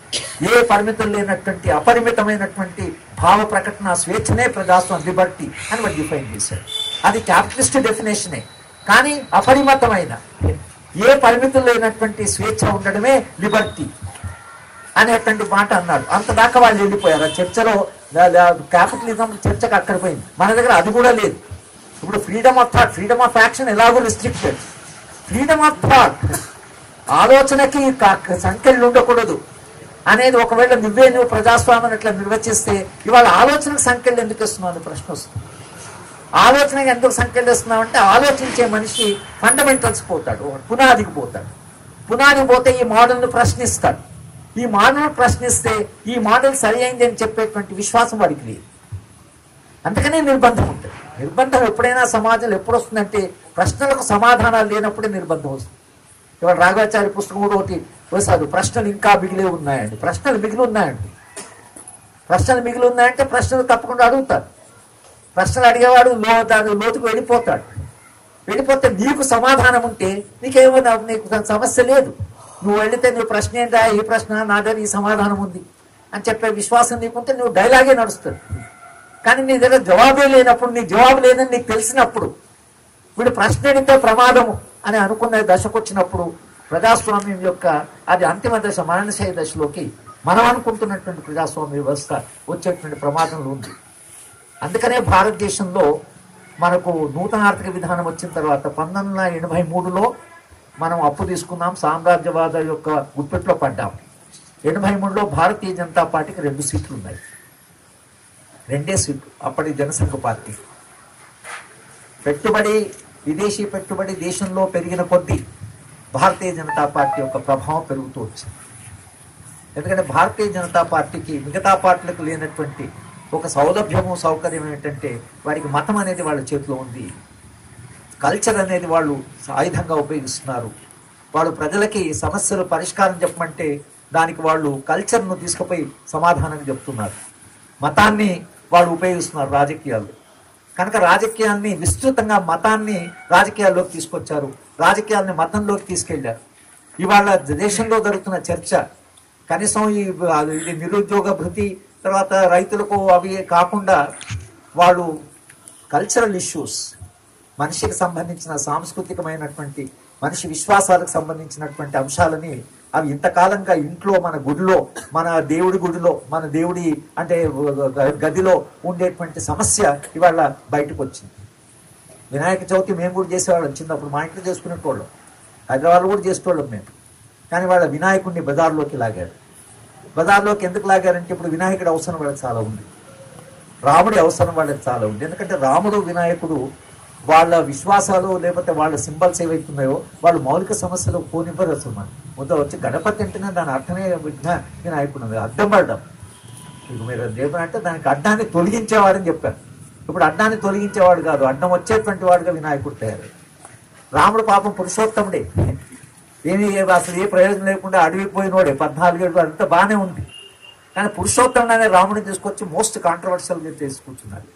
ఏ పరిమితులు లేనటువంటి అపరిమితమైనటువంటి భావ ప్రకటన స్వేచ్ఛనే ప్రజాస్వామ్యం లిబర్టీ అని వాడు డిఫైన్ చేశాడు అది క్యాపిటలిస్ట్ డెఫినేషనే కానీ అపరిమితమైన ఏ పరిమితులు లేనటువంటి స్వేచ్ఛ ఉండడమే లిబర్టీ అనేటువంటి మాట అన్నాడు అంత దాకా వాళ్ళు వెళ్ళిపోయారు ఆ చర్చలో క్యాపిటలిజం చర్చకు అక్కడ పోయింది మన దగ్గర అది కూడా లేదు ఇప్పుడు freedom of thought freedom of action ఎలాగో రిస్ట్రిక్టెడ్ ఫ్రీడమ్ ఆఫ్ థాట్ ఆలోచనకి క- సంఖ్యలు ఉండకూడదు అనేది ఒకవేళ నువ్వే నువ్వు ప్రజాస్వామ్యం అట్లా నిర్వచిస్తే ఇవాళ ఆలోచనకు సంఖ్యలు ఎందుకు ఇస్తున్నావు అనే ప్రశ్న వస్తుంది ఆలోచనకి ఎందుకు సంఖ్యలు ఇస్తున్నావు అంటే ఆలోచించే మనిషి ఫండమెంటల్స్ పోతాడు ఒక పునాదికి పోతాడు పునాదికి పోతే ఈ మోడల్ని ప్రశ్నిస్తాడు ఈ మోడల్ ప్రశ్నిస్తే ఈ మోడల్ సరి అయింది అని చెప్పేటువంటి విశ్వాసం వాడికి లేదు అందుకనే నిర్బంధం ఉంటుంది నిర్బంధం ఎప్పుడైనా సమాజంలో ఎప్పుడు వస్తుందంటే ప్రశ్నలకు సమాధానాలు లేనప్పుడే నిర్బంధం వస్తుంది ఇవాళ రాఘవాచార్య పుస్తకం కూడా ఒకటి వేశారు ప్రశ్నలు ఇంకా మిగిలే ఉన్నాయండి ప్రశ్నలు మిగిలి ఉన్నాయండి ప్రశ్నలు మిగిలి ఉన్నాయంటే ప్రశ్నలు తప్పకుండా అడుగుతారు ప్రశ్నలు అడిగేవాడు లో దాని లోతుకు వెళ్ళిపోతాడు వెళ్ళిపోతే నీకు సమాధానం ఉంటే నీకేమో నా- నీకు సమస్య లేదు నువ్వు వెళితే నువ్వు ప్రశ్న ఏంటా ఈ ప్రశ్న నా దగ్గర ఈ సమాధానం ఉంది అని చెప్పే విశ్వాసం నీకుంటే నువ్వు డైలాగే నడుస్తుంది కానీ నీ దగ్గర జవాబే లేనప్పుడు నీ జవాబు లేదని నీకు తెలిసినప్పుడు వీడు ప్రశ్న అడిగితే ప్రమాదము అని అనుకునే దశకు వచ్చినప్పుడు ప్రజాస్వామ్యం యొక్క అది అంతిమ దశ మరణశయ దశలోకి మనం అనుకుంటున్నటువంటి ప్రజాస్వామ్య వ్యవస్థ వచ్చేటువంటి ప్రమాదంలో ఉంది అందుకనే భారతదేశంలో మనకు నూతన ఆర్థిక విధానం వచ్చిన తర్వాత పంతొమ్మిది వందల ఎనభై మూడులో మనం అప్పు తీసుకున్నాం సామ్రాజ్యవాద యొక్క గుప్పెట్లో పడ్డాం ఎనభై మూడులో భారతీయ జనతా పార్టీకి రెండు సీట్లు ఉన్నాయి రెండే సీట్లు అప్పటి జనసంఘ పార్టీ పెట్టుబడి విదేశీ పెట్టుబడి దేశంలో పెరిగిన కొద్దీ భారతీయ జనతా పార్టీ యొక్క ప్రభావం పెరుగుతూ వచ్చింది ఎందుకంటే భారతీయ జనతా పార్టీకి మిగతా పార్టీలకు లేనటువంటి ఒక సౌలభ్యము సౌకర్యం ఏంటంటే వారికి మతం అనేది వాళ్ళ చేతిలో ఉంది కల్చర్ అనేది వాళ్ళు ఆయుధంగా ఉపయోగిస్తున్నారు వాళ్ళు ప్రజలకి సమస్యలు పరిష్కారం చెప్పమంటే దానికి వాళ్ళు కల్చర్ను తీసుకుపోయి సమాధానం చెప్తున్నారు మతాన్ని వాళ్ళు ఉపయోగిస్తున్నారు రాజకీయాలు కనుక రాజకీయాల్ని విస్తృతంగా మతాన్ని రాజకీయాల్లోకి తీసుకొచ్చారు రాజకీయాల్ని మతంలోకి తీసుకెళ్లారు ఇవాళ దేశంలో జరుగుతున్న చర్చ కనీసం ఈ ఇది నిరుద్యోగ భృతి తర్వాత రైతులకు అవి కాకుండా వాళ్ళు కల్చరల్ ఇష్యూస్ మనిషికి సంబంధించిన సాంస్కృతికమైనటువంటి మనిషి విశ్వాసాలకు సంబంధించినటువంటి అంశాలని అవి ఇంతకాలంగా ఇంట్లో మన గుడిలో మన దేవుడి గుడిలో మన దేవుడి అంటే గదిలో ఉండేటువంటి సమస్య ఇవాళ బయటకు వచ్చింది వినాయక చవితి మేము కూడా చేసేవాళ్ళం చిన్నప్పుడు మా ఇంట్లో చేసుకునేటోళ్ళం హైదరాబాద్లో కూడా చేసేటోళ్ళం మేము కానీ వాళ్ళ వినాయకుడిని బజార్లోకి లాగారు బజార్లోకి ఎందుకు లాగారంటే ఇప్పుడు వినాయకుడి అవసరం వాళ్ళకి చాలా ఉంది రాముడి అవసరం వాళ్ళకి చాలా ఉంది ఎందుకంటే రాముడు వినాయకుడు వాళ్ళ విశ్వాసాలు లేకపోతే వాళ్ళ సింబల్స్ ఏవైతున్నాయో వాళ్ళు మౌలిక సమస్యలు పోనివ్వరు అసలు మనం ముద్ద వచ్చి గణపతి అంటేనే దాని అర్థమే విఘ్న వినాయకుడు ఉంది. అడ్డం పడడం ఇక మీరు దేవుడు అంటే దానికి అడ్డాన్ని తొలగించేవాడని చెప్పారు ఇప్పుడు అడ్డాన్ని తొలగించేవాడు కాదు అడ్డం వచ్చేటువంటి వాడుగా వినాయకుడు తయారు రాముడు పాపం పురుషోత్తముడే ఏమీ అసలు ఏ ప్రయోజనం లేకుండా అడవికి పోయినోడే పద్నాలుగేళ్ళు అంతా బాగానే ఉంది కానీ పురుషోత్తముడు అనే రాముడిని తీసుకొచ్చి మోస్ట్ కాంట్రవర్షియల్గా తీసుకుంటున్నారు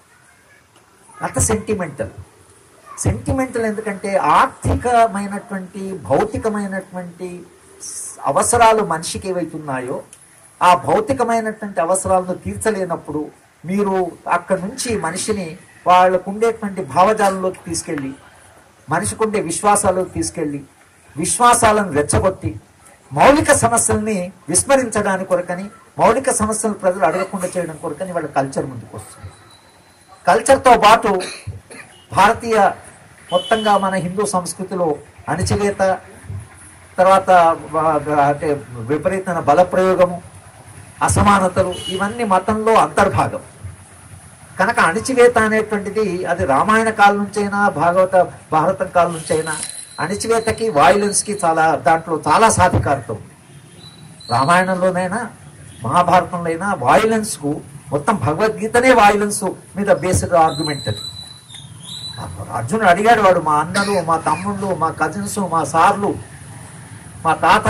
అంత సెంటిమెంటల్ సెంటిమెంటల్ ఎందుకంటే ఆర్థికమైనటువంటి భౌతికమైనటువంటి అవసరాలు మనిషికి ఏవైతున్నాయో ఆ భౌతికమైనటువంటి అవసరాలను తీర్చలేనప్పుడు మీరు అక్కడి నుంచి మనిషిని వాళ్ళకు ఉండేటువంటి భావజాలంలోకి తీసుకెళ్ళి మనిషికి ఉండే విశ్వాసాలకు తీసుకెళ్ళి విశ్వాసాలను రెచ్చగొట్టి మౌలిక సమస్యల్ని విస్మరించడానికి కొరకని మౌలిక సమస్యలు ప్రజలు అడగకుండా చేయడం కొరకని వాళ్ళ కల్చర్ ముందుకు వస్తుంది కల్చర్తో పాటు భారతీయ మొత్తంగా మన హిందూ సంస్కృతిలో అణచివేత తర్వాత వా- అంటే విపరీతమైన బలప్రయోగము అసమానతలు ఇవన్నీ మతంలో అంతర్భాగం కనుక అణిచివేత అనేటువంటిది అది రామాయణ కాలం నుంచైనా భాగవత భారతం కాలం నుంచైనా అణిచివేతకి వాయిలెన్స్కి చాలా దాంట్లో చాలా సాధికారత ఉంది రామాయణంలోనైనా మహాభారతంలో అయినా వాయిలెన్స్కు మొత్తం భగవద్గీతనే వాయిలెన్స్ మీద బేస్డ్ ఆర్గ్యుమెంట్ అది అర్జునుడు అడిగాడు వాడు మా అన్నలు మా తమ్ముళ్ళు మా కజిన్స్ మా సార్లు మా తాత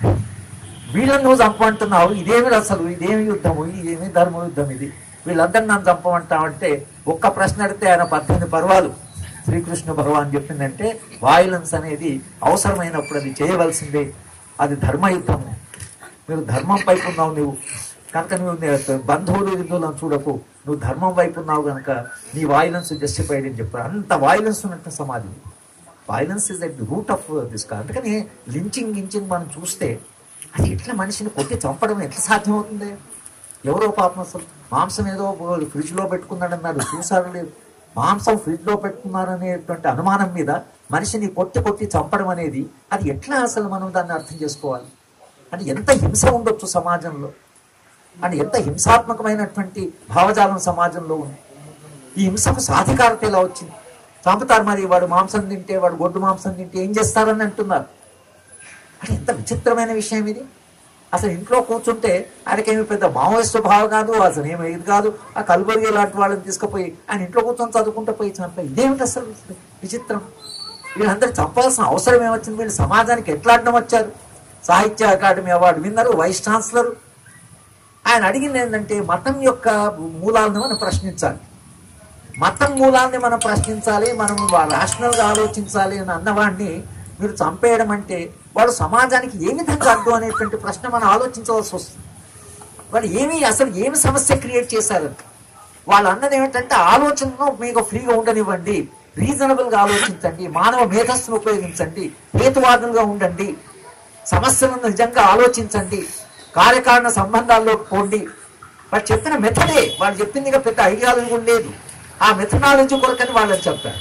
వీళ్ళని నువ్వు చంపమంటున్నావు ఇదేమి అసలు ఇదేమి యుద్ధము ఇదేమి ధర్మ యుద్ధం ఇది వీళ్ళందరినీ నన్ను చంపమంటావంటే ఒక్క ప్రశ్న అడిగితే ఆయన పద్దెనిమిది పర్వాలు శ్రీకృష్ణ భగవాన్ చెప్పిందంటే వాయిలెన్స్ అనేది అవసరమైనప్పుడు అది చేయవలసిందే అది ధర్మయుద్ధము మీరు ధర్మం వైపు ఉన్నావు నువ్వు కనుక నువ్వు నే- బంధువులు హిందువులను చూడకు నువ్వు ధర్మం వైపు ఉన్నావు కనుక నీ వాయిలెన్స్ జస్టిఫైడ్ అని చెప్పారు అంత వాయిలెన్స్ ఉన్నట్టు సమాజం violence is at the root of this అందుకని లించింగ్ గించింగ్ మనం చూస్తే అది ఎట్లా మనిషిని కొట్టి చంపడం ఎట్లా సాధ్యమవుతుంది ఎవరో పాపం అసలు మాంసం ఏదో ఫ్రిడ్జ్లో పెట్టుకున్నాడన్నారు చూసారు లేదు మాంసం ఫ్రిడ్జ్లో పెట్టుకున్నారనేటువంటి అనుమానం మీద మనిషిని కొట్టి కొట్టి చంపడం అనేది అది ఎట్లా అసలు మనం దాన్ని అర్థం చేసుకోవాలి అంటే ఎంత హింస ఉండొచ్చు సమాజంలో అంటే ఎంత హింసాత్మకమైనటువంటి భావజాలం సమాజంలో ఉంది ఈ హింసకు సాధికారత ఎలా వచ్చింది చంపుతారు మరి వాడు మాంసం తింటే వాడు గొడ్డు మాంసం తింటే ఏం చేస్తారని అంటున్నారు అంటే ఎంత విచిత్రమైన విషయం ఇది అసలు ఇంట్లో కూర్చుంటే ఆయనకేమి పెద్ద మావోయిస్ట్ భావం కాదు అసలు ఏమి ఇది కాదు ఆ కల్బరి లాంటి వాళ్ళని తీసుకుపోయి ఆయన ఇంట్లో కూర్చొని చదువుకుంటూ పోయి చంపే ఇదేమిటి అసలు విచిత్రం వీళ్ళందరూ చంపాల్సిన అవసరం ఏమొచ్చింది వీళ్ళు సమాజానికి ఎట్లా అడ్డం వచ్చారు Sahitya Akademi award winner vice chancellor ఆయన అడిగింది ఏంటంటే మతం యొక్క మూలాలను మనం ప్రశ్నించాలి మతం మూలాన్ని మనం ప్రశ్నించాలి మనం రాషనల్గా ఆలోచించాలి అని అన్నవాడిని మీరు చంపేయడం అంటే వాడు సమాజానికి ఏ విధంగా అడ్డు అనేటువంటి ప్రశ్న మనం ఆలోచించవలసి వస్తుంది వాళ్ళు ఏమి అసలు ఏమి సమస్య క్రియేట్ చేశారు వాళ్ళు అన్నది ఏమిటంటే ఆలోచనను మీకు ఫ్రీగా ఉండనివ్వండి రీజనబుల్ గా ఆలోచించండి మానవ మేధస్సును ఉపయోగించండి హేతువాదులుగా ఉండండి సమస్యలను నిజంగా ఆలోచించండి కార్యకారణ సంబంధాల్లోకి పోండి వాడు చెప్పిన మెథడే వాళ్ళు చెప్పింది ఇక పెద్ద ఐడియాలజీ కూడా లేదు ఆ మెథడాలజీ కొరకని వాళ్ళని చెప్పారు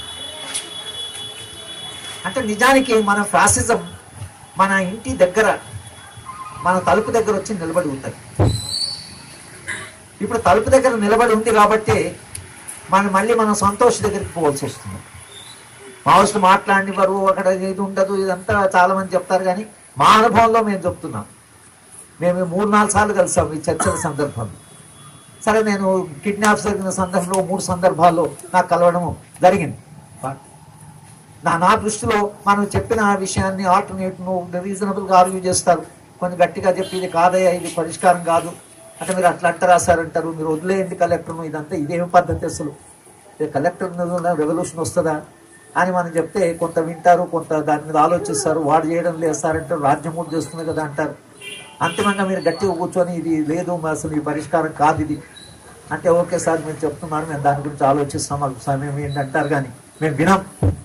అంటే నిజానికి మన ఫ్యాసిజం మన ఇంటి దగ్గర మన తలుపు దగ్గర వచ్చి నిలబడి ఉంటుంది ఇప్పుడు తలుపు దగ్గర నిలబడి ఉంది కాబట్టి మనం మళ్ళీ మనం సంతోష్ దగ్గరికి పోవాల్సి వస్తుంది మావోయిస్టులు మాట్లాడినవారు అక్కడ ఇది ఉండదు ఇదంతా చాలా మంది చెప్తారు కానీ మా అనుభవంలో మేము చెప్తున్నాం మేము ఈ మూడు నాలుగు సార్లు కలిసాం ఈ చర్చల సందర్భంలో సరే నేను కిడ్నాప్స్ జరిగిన సందర్భంలో మూడు సందర్భాల్లో నాకు కలవడం జరిగింది నా నా దృష్టిలో మనం చెప్పిన ఆ విషయాన్ని ఆల్టర్నేట్ను రీజనబుల్గా ఆర్గ్యూ చేస్తారు కొంచెం గట్టిగా చెప్పి ఇది కాదయ్యా ఇది పరిష్కారం కాదు అంటే మీరు అట్లా అంట రాశారంటారు మీరు వదిలేయండి కలెక్టర్ను ఇదంతా ఇదేమి పద్ధతి అసలు ఇది కలెక్టర్ రెవల్యూషన్ వస్తుందా అని మనం చెప్తే కొంత వింటారు కొంత దాని మీద ఆలోచిస్తారు వాడు చేయడం లేదు సార్ అంటారు రాజ్యం కూడా చేస్తుంది కదా అంటారు అంతిమంగా మీరు గట్టిగా కూర్చొని ఇది లేదు మరి అసలు ఈ పరిష్కారం కాదు ఇది అంటే ఓకే సార్ మీరు చెప్తున్నారు మేము దాని గురించి ఆలోచిస్తాం మాకు సమయం ఏంటి అంటారు కానీ మేము వినాం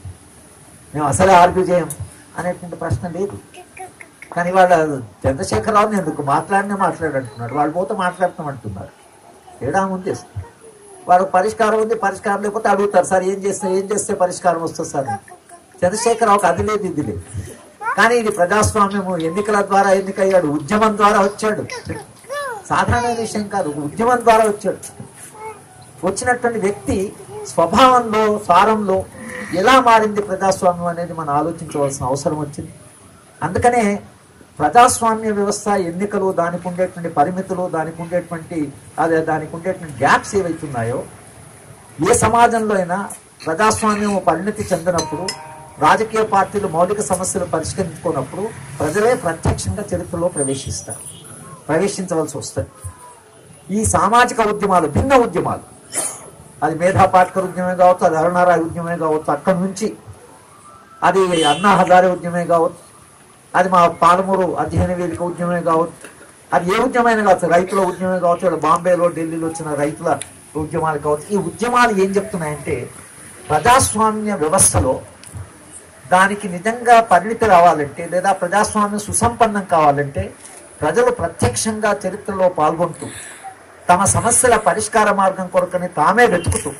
మేము అసలే ఆర్గ్యూ చేయం అనేటువంటి ప్రశ్న లేదు కానీ వాళ్ళ చంద్రశేఖరరావుని ఎందుకు మాట్లాడినే మాట్లాడంటున్నాడు వాళ్ళు పోతే మాట్లాడతామంటున్నారు తేడా ఉంది వాడు పరిష్కారం ఉంది పరిష్కారం లేకపోతే అడుగుతారు సార్ ఏం చేస్తే ఏం చేస్తే పరిష్కారం వస్తుంది సార్ చంద్రశేఖరరావుకి అది లేదు ఇది లేదు కానీ ఇది ప్రజాస్వామ్యము ఎన్నికల ద్వారా ఎన్నికయ్యాడు ఉద్యమం ద్వారా వచ్చాడు సాధారణ విషయం కాదు ఉద్యమం ద్వారా వచ్చాడు వచ్చినటువంటి వ్యక్తి స్వభావంలో సారంలో ఎలా మారింది ప్రజాస్వామ్యం అనేది మనం ఆలోచించవలసిన అవసరం వచ్చింది అందుకనే ప్రజాస్వామ్య వ్యవస్థ ఎన్నికలు దానికి ఉండేటువంటి పరిమితులు దానికి ఉండేటువంటి అదే దానికి ఉండేటువంటి గ్యాప్స్ ఏవైతున్నాయో ఏ సమాజంలో అయినా ప్రజాస్వామ్యం పరిణతి చెందినప్పుడు రాజకీయ పార్టీలు మౌలిక సమస్యలు పరిష్కరించుకున్నప్పుడు ప్రజలే ప్రత్యక్షంగా చరిత్రలో ప్రవేశిస్తారు ప్రవేశించవలసి వస్తుంది ఈ సామాజిక ఉద్యమాలు భిన్న ఉద్యమాలు అది మేధా పాట్కర్ ఉద్యమే కావచ్చు అది అరుణారాయ్ ఉద్యమే కావచ్చు అక్కడి నుంచి అది అన్నా హజారే ఉద్యమే కావచ్చు అది మా పాలమూరు అధ్యయన వేదిక ఉద్యమే కావచ్చు అది ఏ ఉద్యమైనా కావచ్చు రైతుల ఉద్యమే కావచ్చు లేదా బాంబేలో ఢిల్లీలో వచ్చిన రైతుల ఉద్యమాలు కావచ్చు ఈ ఉద్యమాలు ఏం చెప్తున్నాయంటే ప్రజాస్వామ్య వ్యవస్థలో దానికి నిజంగా పరిణితి రావాలంటే లేదా ప్రజాస్వామ్యం సుసంపన్నం కావాలంటే ప్రజలు ప్రత్యక్షంగా చరిత్రలో పాల్గొంటూ తమ సమస్యల పరిష్కార మార్గం కొరకని తామే వెతుకుతూ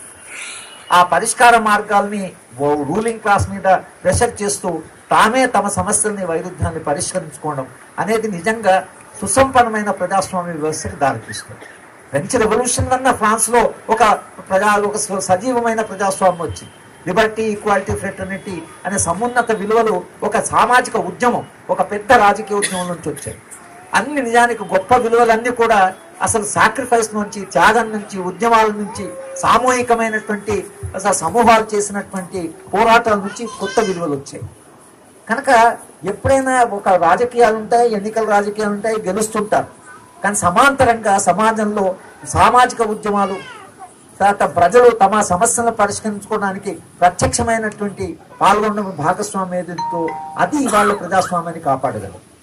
ఆ పరిష్కార మార్గాల్ని ఓ రూలింగ్ క్లాస్ మీద ప్రెషర్ చేస్తూ తామే తమ సమస్యల్ని వైరుధ్యాన్ని పరిష్కరించుకోవడం అనేది నిజంగా సుసంపన్నమైన ప్రజాస్వామ్య వ్యవస్థకి దారితీస్తుంది ఫ్రెంచ్ రెవల్యూషన్ వల్ల ఫ్రాన్స్ లో ఒక ప్రజా ఒక స- సజీవమైన ప్రజాస్వామ్యం వచ్చింది లిబర్టీ ఈక్వాలిటీ ఫ్రెటర్నిటీ అనే సమున్నత విలువలు ఒక సామాజిక ఉద్యమం ఒక పెద్ద రాజకీయ ఉద్యమం నుంచి వచ్చాయి అన్ని నిజానికి గొప్ప విలువలన్నీ కూడా అసలు సాక్రిఫైస్ నుంచి త్యాగం నుంచి ఉద్యమాల నుంచి సామూహికమైనటువంటి అసలు సమూహాలు చేసినటువంటి పోరాటాల నుంచి కొత్త విలువలు వచ్చాయి కనుక ఎప్పుడైనా ఒక రాజకీయాలు ఉంటాయి ఎన్నికల రాజకీయాలు ఉంటాయి గెలుస్తుంటారు కానీ సమాంతరంగా సమాజంలో సామాజిక ఉద్యమాలు తర్వాత ప్రజలు తమ సమస్యలను పరిష్కరించుకోవడానికి ప్రత్యక్షమైనటువంటి పాల్గొనడం భాగస్వామ్యం ఏదైతే అది వాళ్ళ ప్రజాస్వామ్యాన్ని కాపాడగలరు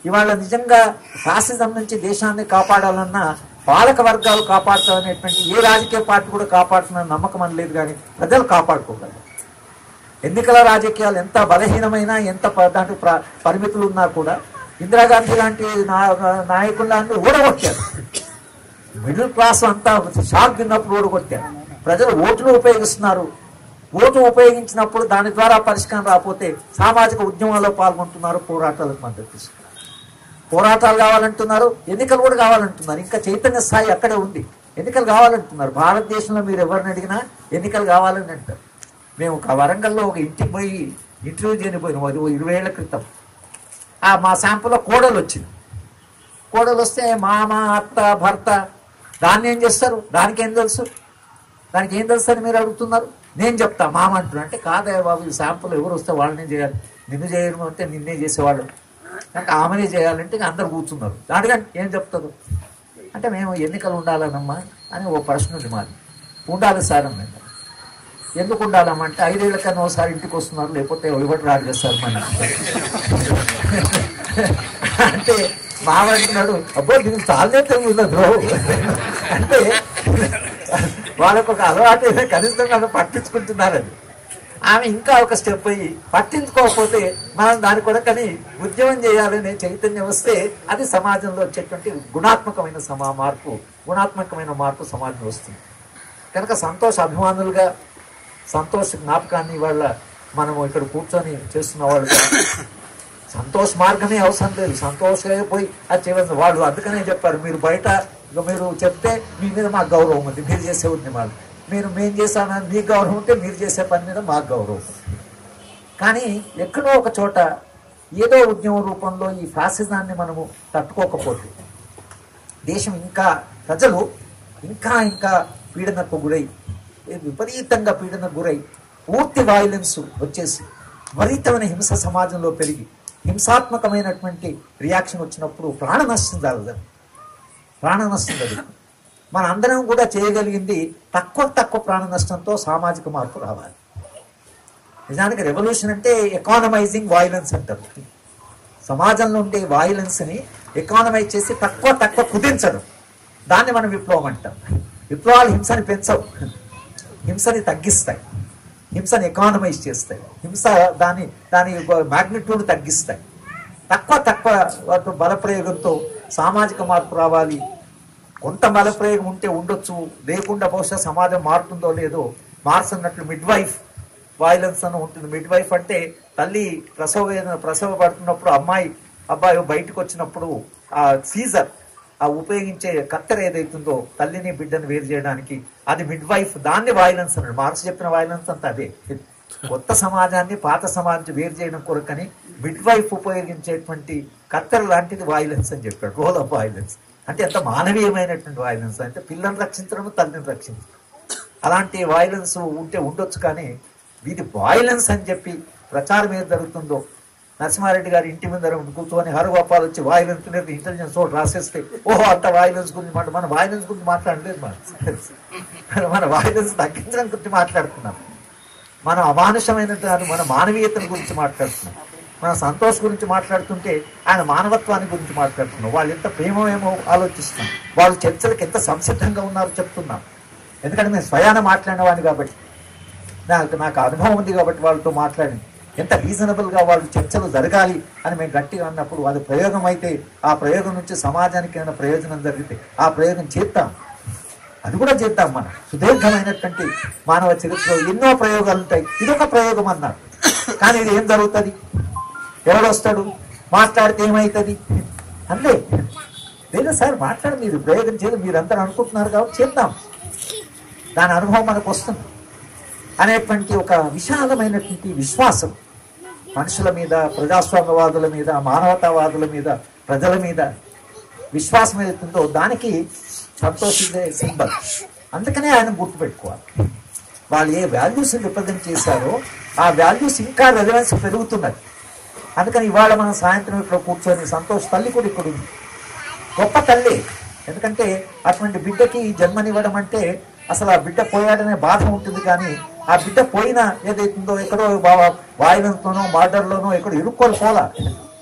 ఇవాళ నిజంగా ఫాసిజం నుంచి దేశాన్ని కాపాడాలన్నా పాలక వర్గాలు కాపాడుతామనేటువంటి ఏ రాజకీయ పార్టీ కూడా కాపాడుతున్న నమ్మకం అని లేదు కానీ ప్రజలు కాపాడుకోగలరు ఎన్నికల రాజకీయాలు ఎంత బలహీనమైనా ఎంత ప- దాంట్లో ప్ర- పరిమితులు ఉన్నా కూడా ఇందిరాగాంధీ లాంటి నా- నాయకులను ఓడగొట్టారు మిడిల్ క్లాస్ అంతా షాక్ తిన్నప్పుడు ఓడగొట్టారు ప్రజలు ఓట్లు ఉపయోగిస్తున్నారు ఓటు ఉపయోగించినప్పుడు దాని ద్వారా పరిష్కారం రాకపోతే సామాజిక ఉద్యమాల్లో పాల్గొంటున్నారు పోరాటాలకు మద్దతు ఇస్తున్నారు పోరాటాలు కావాలంటున్నారు ఎన్నికలు కూడా కావాలంటున్నారు ఇంకా చైతన్య స్థాయి అక్కడే ఉంది ఎన్నికలు కావాలంటున్నారు భారతదేశంలో మీరు ఎవరిని అడిగినా ఎన్నికలు కావాలని అంటారు మేము ఒక వరంగల్లో ఒక ఇంటికి పోయి ఇంటర్వ్యూ చేయని పోయినాం అది ఓ ఇరవై ఏళ్ల క్రితం ఆ మా శాంపుల్లో కోడలు వచ్చింది కోడలు వస్తే మామ అత్త భర్త దాన్ని ఏం చేస్తారు దానికి ఏం తెలుసు దానికి ఏం తెలుసు అని మీరు అడుగుతున్నారు నేను చెప్తా మామ అంటున్నా అంటే కాదే బాబు ఈ శాంపుల్ ఎవరు వస్తే వాళ్ళనే చేయాలి నిన్ను చేయడం అంటే నిన్నే చేసేవాళ్ళు అంటే ఆమెనే చేయాలంటే ఇక అందరు కూర్చున్నారు దానికంటే ఏం చెప్తారు అంటే మేము ఎన్నికలు ఉండాలనమ్మా అని ఓ ప్రశ్న ఉంది మాది ఉండాలి సార్ అన్నది ఎందుకు ఉండాలమ్మంటే ఐదేళ్ల కన్నా ఒకసారి ఇంటికి వస్తున్నారు లేకపోతే ఒకటి రాడు కదా సార్ మన అంటే మావంటున్నాడు అబ్బో దీనికి చాలనే తెలియదు బ్రో అంటే వాళ్ళకు ఒక అలవాటు ఏదో కనీసం నన్ను పట్టించుకుంటున్నారు అది ఆమె ఇంకా ఒక స్టెప్ అయ్యి పట్టించుకోకపోతే మనం దాని కొరకని ఉద్యమం చేయాలనే చైతన్యం వస్తే అది సమాజంలో వచ్చేటువంటి గుణాత్మకమైన సమా మార్పు గుణాత్మకమైన మార్పు సమాజంలో వస్తుంది కనుక సంతోష అభిమానులుగా సంతోష జ్ఞాపకాన్ని వాళ్ళ మనము ఇక్కడ కూర్చొని చేస్తున్న వాళ్ళు సంతోష్ మార్గమే అవసరం లేదు సంతోషమే పోయి అది చేయవలసిన వాళ్ళు అందుకనే చెప్పారు మీరు బయట ఇక మీరు చెప్తే మీ మీద మాకు గౌరవం ఉంది మీరు చేసే ఉద్యమాలు మీరు మేము చేశానని మీకు గౌరవం ఉంటే మీరు చేసే పని మీద మాకు గౌరవం ఉంది. కానీ ఎక్కడో ఒక చోట ఏదో ఉద్యమ రూపంలో ఈ ఫాసిజాన్ని మనము తట్టుకోకపోతే దేశం ఇంకా ప్రజలు ఇంకా ఇంకా పీడనకు గురై విపరీతంగా పీడనకు గురై పూర్తి వాయిలెన్స్ వచ్చేసి విపరీతమైన హింస సమాజంలో పెరిగి హింసాత్మకమైనటువంటి రియాక్షన్ వచ్చినప్పుడు ప్రాణ నష్టం జరగదు ప్రాణ నష్టం జరుగుతుంది మన అందరం కూడా చేయగలిగింది తక్కువ తక్కువ ప్రాణ నష్టంతో సామాజిక మార్పు రావాలి నిజానికి రెవల్యూషన్ అంటే ఎకానమైజింగ్ వాయిలెన్స్ అంటారు సమాజంలో ఉండే వాయిలెన్స్ని ఎకానమైజ్ చేసి తక్కువ తక్కువ కుదించడం దాన్ని మనం విప్లవం అంటాం విప్లవాలు హింసని పెంచవు హింసని తగ్గిస్తాయి హింసని ఎకానమైజ్ చేస్తాయి హింస దాని దాని మ్యాగ్నిట్యూడ్ తగ్గిస్తాయి తక్కువ తక్కువ వాటి బలప్రయోగంతో సామాజిక మార్పు రావాలి కొంత బలప్రయోగం ఉంటే ఉండొచ్చు లేకుండా బహుశా సమాజం మారుతుందో లేదో మార్చన్నట్లు మిడ్ వైఫ్ వైలెన్స్ అని ఉంటుంది మిడ్ వైఫ్ అంటే తల్లి ప్రసవ వేదన ప్రసవ పడుతున్నప్పుడు అమ్మాయి అబ్బాయి బయటకు వచ్చినప్పుడు ఆ సీజర్ ఆ ఉపయోగించే కత్తెర ఏదైతుందో తల్లిని బిడ్డని వేరు చేయడానికి అది మిడ్ వైఫ్ దాన్ని వైలెన్స్ అన్నాడు మార్క్స్ చెప్పిన వైలెన్స్ అంతా అదే కొత్త సమాజాన్ని పాత సమాజం వేరు చేయడం కొరకని మిడ్ వైఫ్ ఉపయోగించేటువంటి కత్తెర లాంటిది వైలెన్స్ అని చెప్పాడు రోల్ ఆఫ్ వైలెన్స్ అంటే ఎంత మానవీయమైనటువంటి వైలెన్స్ అంటే పిల్లల్ని రక్షించడం తల్లిని రక్షించడం అలాంటి వైలెన్స్ ఉంటే ఉండొచ్చు కానీ ఇది వైలెన్స్ అని చెప్పి ప్రచారం ఏది జరుగుతుందో నరసింహారెడ్డి గారి ఇంటి ముందర కూర్చొని హరగోపాల్ వచ్చి వాయిలెన్స్ ఇంటెలిజెన్స్ తోటి రాసేస్తే ఓహో అంత వాయిలెన్స్ గురించి మాట మన వాయిలెన్స్ గురించి మాట్లాడలేదు మనం మన వాయిలెన్స్ తగ్గించడం గురించి మాట్లాడుతున్నాం మనం అమానుషమైన దాని మన మానవీయతను గురించి మాట్లాడుతున్నాం మన సంతోష్ గురించి మాట్లాడుతుంటే ఆయన మానవత్వాన్ని గురించి మాట్లాడుతున్నాం వాళ్ళు ఎంత ప్రేమేమో ఆలోచిస్తున్నాం వాళ్ళు చర్చలకు ఎంత సంసిద్ధంగా ఉన్నారో చెప్తున్నాం ఎందుకంటే నేను స్వయాన మాట్లాడిన వాడిని కాబట్టి నాకు నాకు అనుభవం ఉంది కాబట్టి వాళ్ళతో మాట్లాడింది ఎంత రీజనబుల్ గా వాళ్ళు చర్చలు జరగాలి అని మేము గట్టిగా అన్నప్పుడు అది ప్రయోగం అయితే ఆ ప్రయోగం నుంచి సమాజానికి ఏమైనా ప్రయోజనం జరిగితే ఆ ప్రయోగం చేద్దాం అది కూడా చేద్దాం మనం సుదీర్ఘమైనటువంటి మానవ చరిత్రలో ఎన్నో ప్రయోగాలు ఉంటాయి ఇదొక ప్రయోగం అన్నారు కానీ ఇది ఏం జరుగుతుంది ఎవడు వస్తాడు మాట్లాడితే ఏమవుతుంది అంతే లేదు సార్ మాట్లాడి మీరు ప్రయోగం చేయదు మీరందరూ అనుకుంటున్నారు కాబట్టి చేద్దాం దాని అనుభవం మనకు వస్తుంది అనేటువంటి ఒక విశాలమైనటువంటి విశ్వాసం మనుషుల మీద ప్రజాస్వామ్యవాదుల మీద మానవతావాదుల మీద ప్రజల మీద విశ్వాసం ఏదైతుందో దానికి సంతోషించే సింబల్ అందుకనే ఆయన గుర్తుపెట్టుకోవాలి వాళ్ళు ఏ వాల్యూస్ రిప్రజెంట్ చేశారో ఆ వాల్యూస్ ఇంకా రెలవెన్స్ పెరుగుతున్నది అందుకని ఇవాళ మనం సాయంత్రం ఇక్కడ కూర్చొని సంతోష్ తల్లి కూడా ఇక్కడ ఉంది గొప్ప తల్లి ఎందుకంటే అటువంటి బిడ్డకి జన్మనివ్వడం అంటే అసలు ఆ బిడ్డ పోయాడనే బాధ ఉంటుంది కానీ ఆ బిడ్డ పోయినా ఏదైతుందో ఎక్కడో వాయిలెన్స్తోనో మర్డర్లోనో ఎక్కడో ఇరుక్కొని పోలా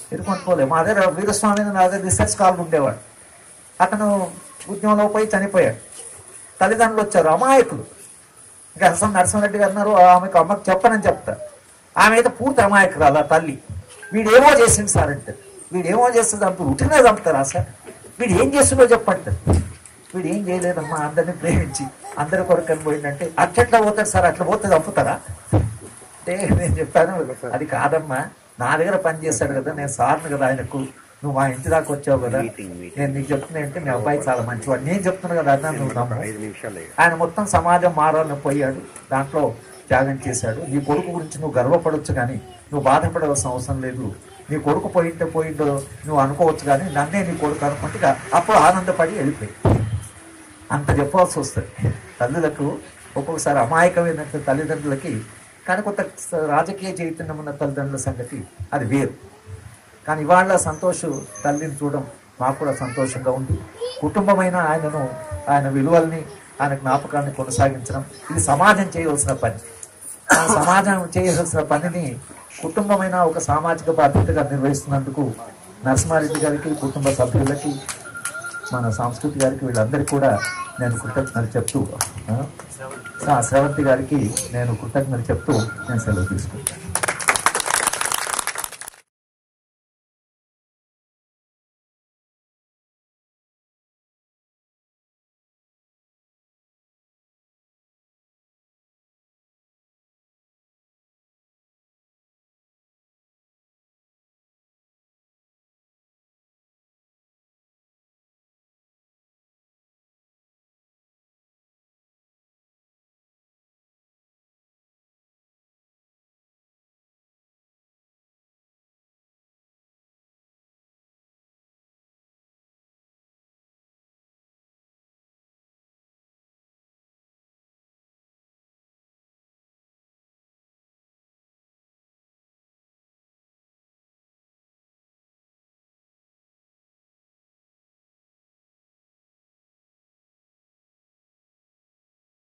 ఎదుర్కొని పోలే మా దగ్గర వీరస్వామి నా దగ్గర రీసెర్చ్ కాల్ ఉండేవాడు అతను ఉద్యమంలో పోయి చనిపోయాడు తల్లిదండ్రులు వచ్చారు అమాయకులు ఇంకా హసన్ నరసింహారెడ్డి గారు అన్నారు ఆమెకు అమ్మకు చెప్పనని చెప్తా ఆమె అయితే పూర్తి అమాయకురాలు ఆ తల్లి వీడేమో చేసింది సార్ అంటే వీడేమో చేస్తుంది అంటూ ఉట్టినే చంపుతారా సార్ వీడు ఏం చేస్తుందో చెప్పండి వీడు ఏం చేయలేదమ్మా అందరినీ ప్రేమించి అందరి కొరకని పోయిందంటే అట్లా పోతాడు సార్ అట్లా పోతే చంపుతారా అంటే నేను చెప్పాను అది కాదమ్మా నా దగ్గర పని చేశాడు కదా నేను సార్ను కదా ఆయనకు నువ్వు మా ఇంటి దాకా వచ్చావు కదా నేను నీకు చెప్తున్నా అంటే మీ అబ్బాయి చాలా మంచివాడు నేను చెప్తున్నా కదా అన్నా నువ్వు నమ్ము ఆయన మొత్తం సమాజం మారాలని పోయాడు దాంట్లో త్యాగం చేశాడు నీ కొడుకు గురించి నువ్వు గర్వపడవచ్చు కానీ నువ్వు బాధపడవలసిన అవసరం లేదు నీ కొడుకు పోయింటే పోయిందో నువ్వు అనుకోవచ్చు కానీ నన్నే నీ కొడుకు అనుకుంటే ఇక అప్పుడు ఆనందపడి వెళ్ళిపోయి అంత చెప్పాల్సి వస్తుంది తల్లులకు ఒక్కొక్కసారి అమాయకమైన తల్లిదండ్రులకి కానీ కొంత రాజకీయ చైతన్యం ఉన్న తల్లిదండ్రుల సంగతి అది వేరు కానీ ఇవాళ సంతోష్ తల్లిని చూడడం మాకు కూడా సంతోషంగా ఉంది కుటుంబమైన ఆయనను ఆయన విలువల్ని ఆయన జ్ఞాపకాన్ని కొనసాగించడం ఇది సమాజం చేయవలసిన పని ఆ సమాజం చేయవలసిన పనిని కుటుంబమైన ఒక సామాజిక బాధ్యతగా నిర్వహిస్తున్నందుకు నరసింహారెడ్డి గారికి కుటుంబ సభ్యులకి మన సంస్కృతి గారికి వీళ్ళందరికీ కూడా నేను కృతజ్ఞతలు చెప్తూ ఆ, ఆ, శ్రవంతి గారికి నేను కృతజ్ఞతలు చెప్తూ నేను సెలవు తీసుకుంటాను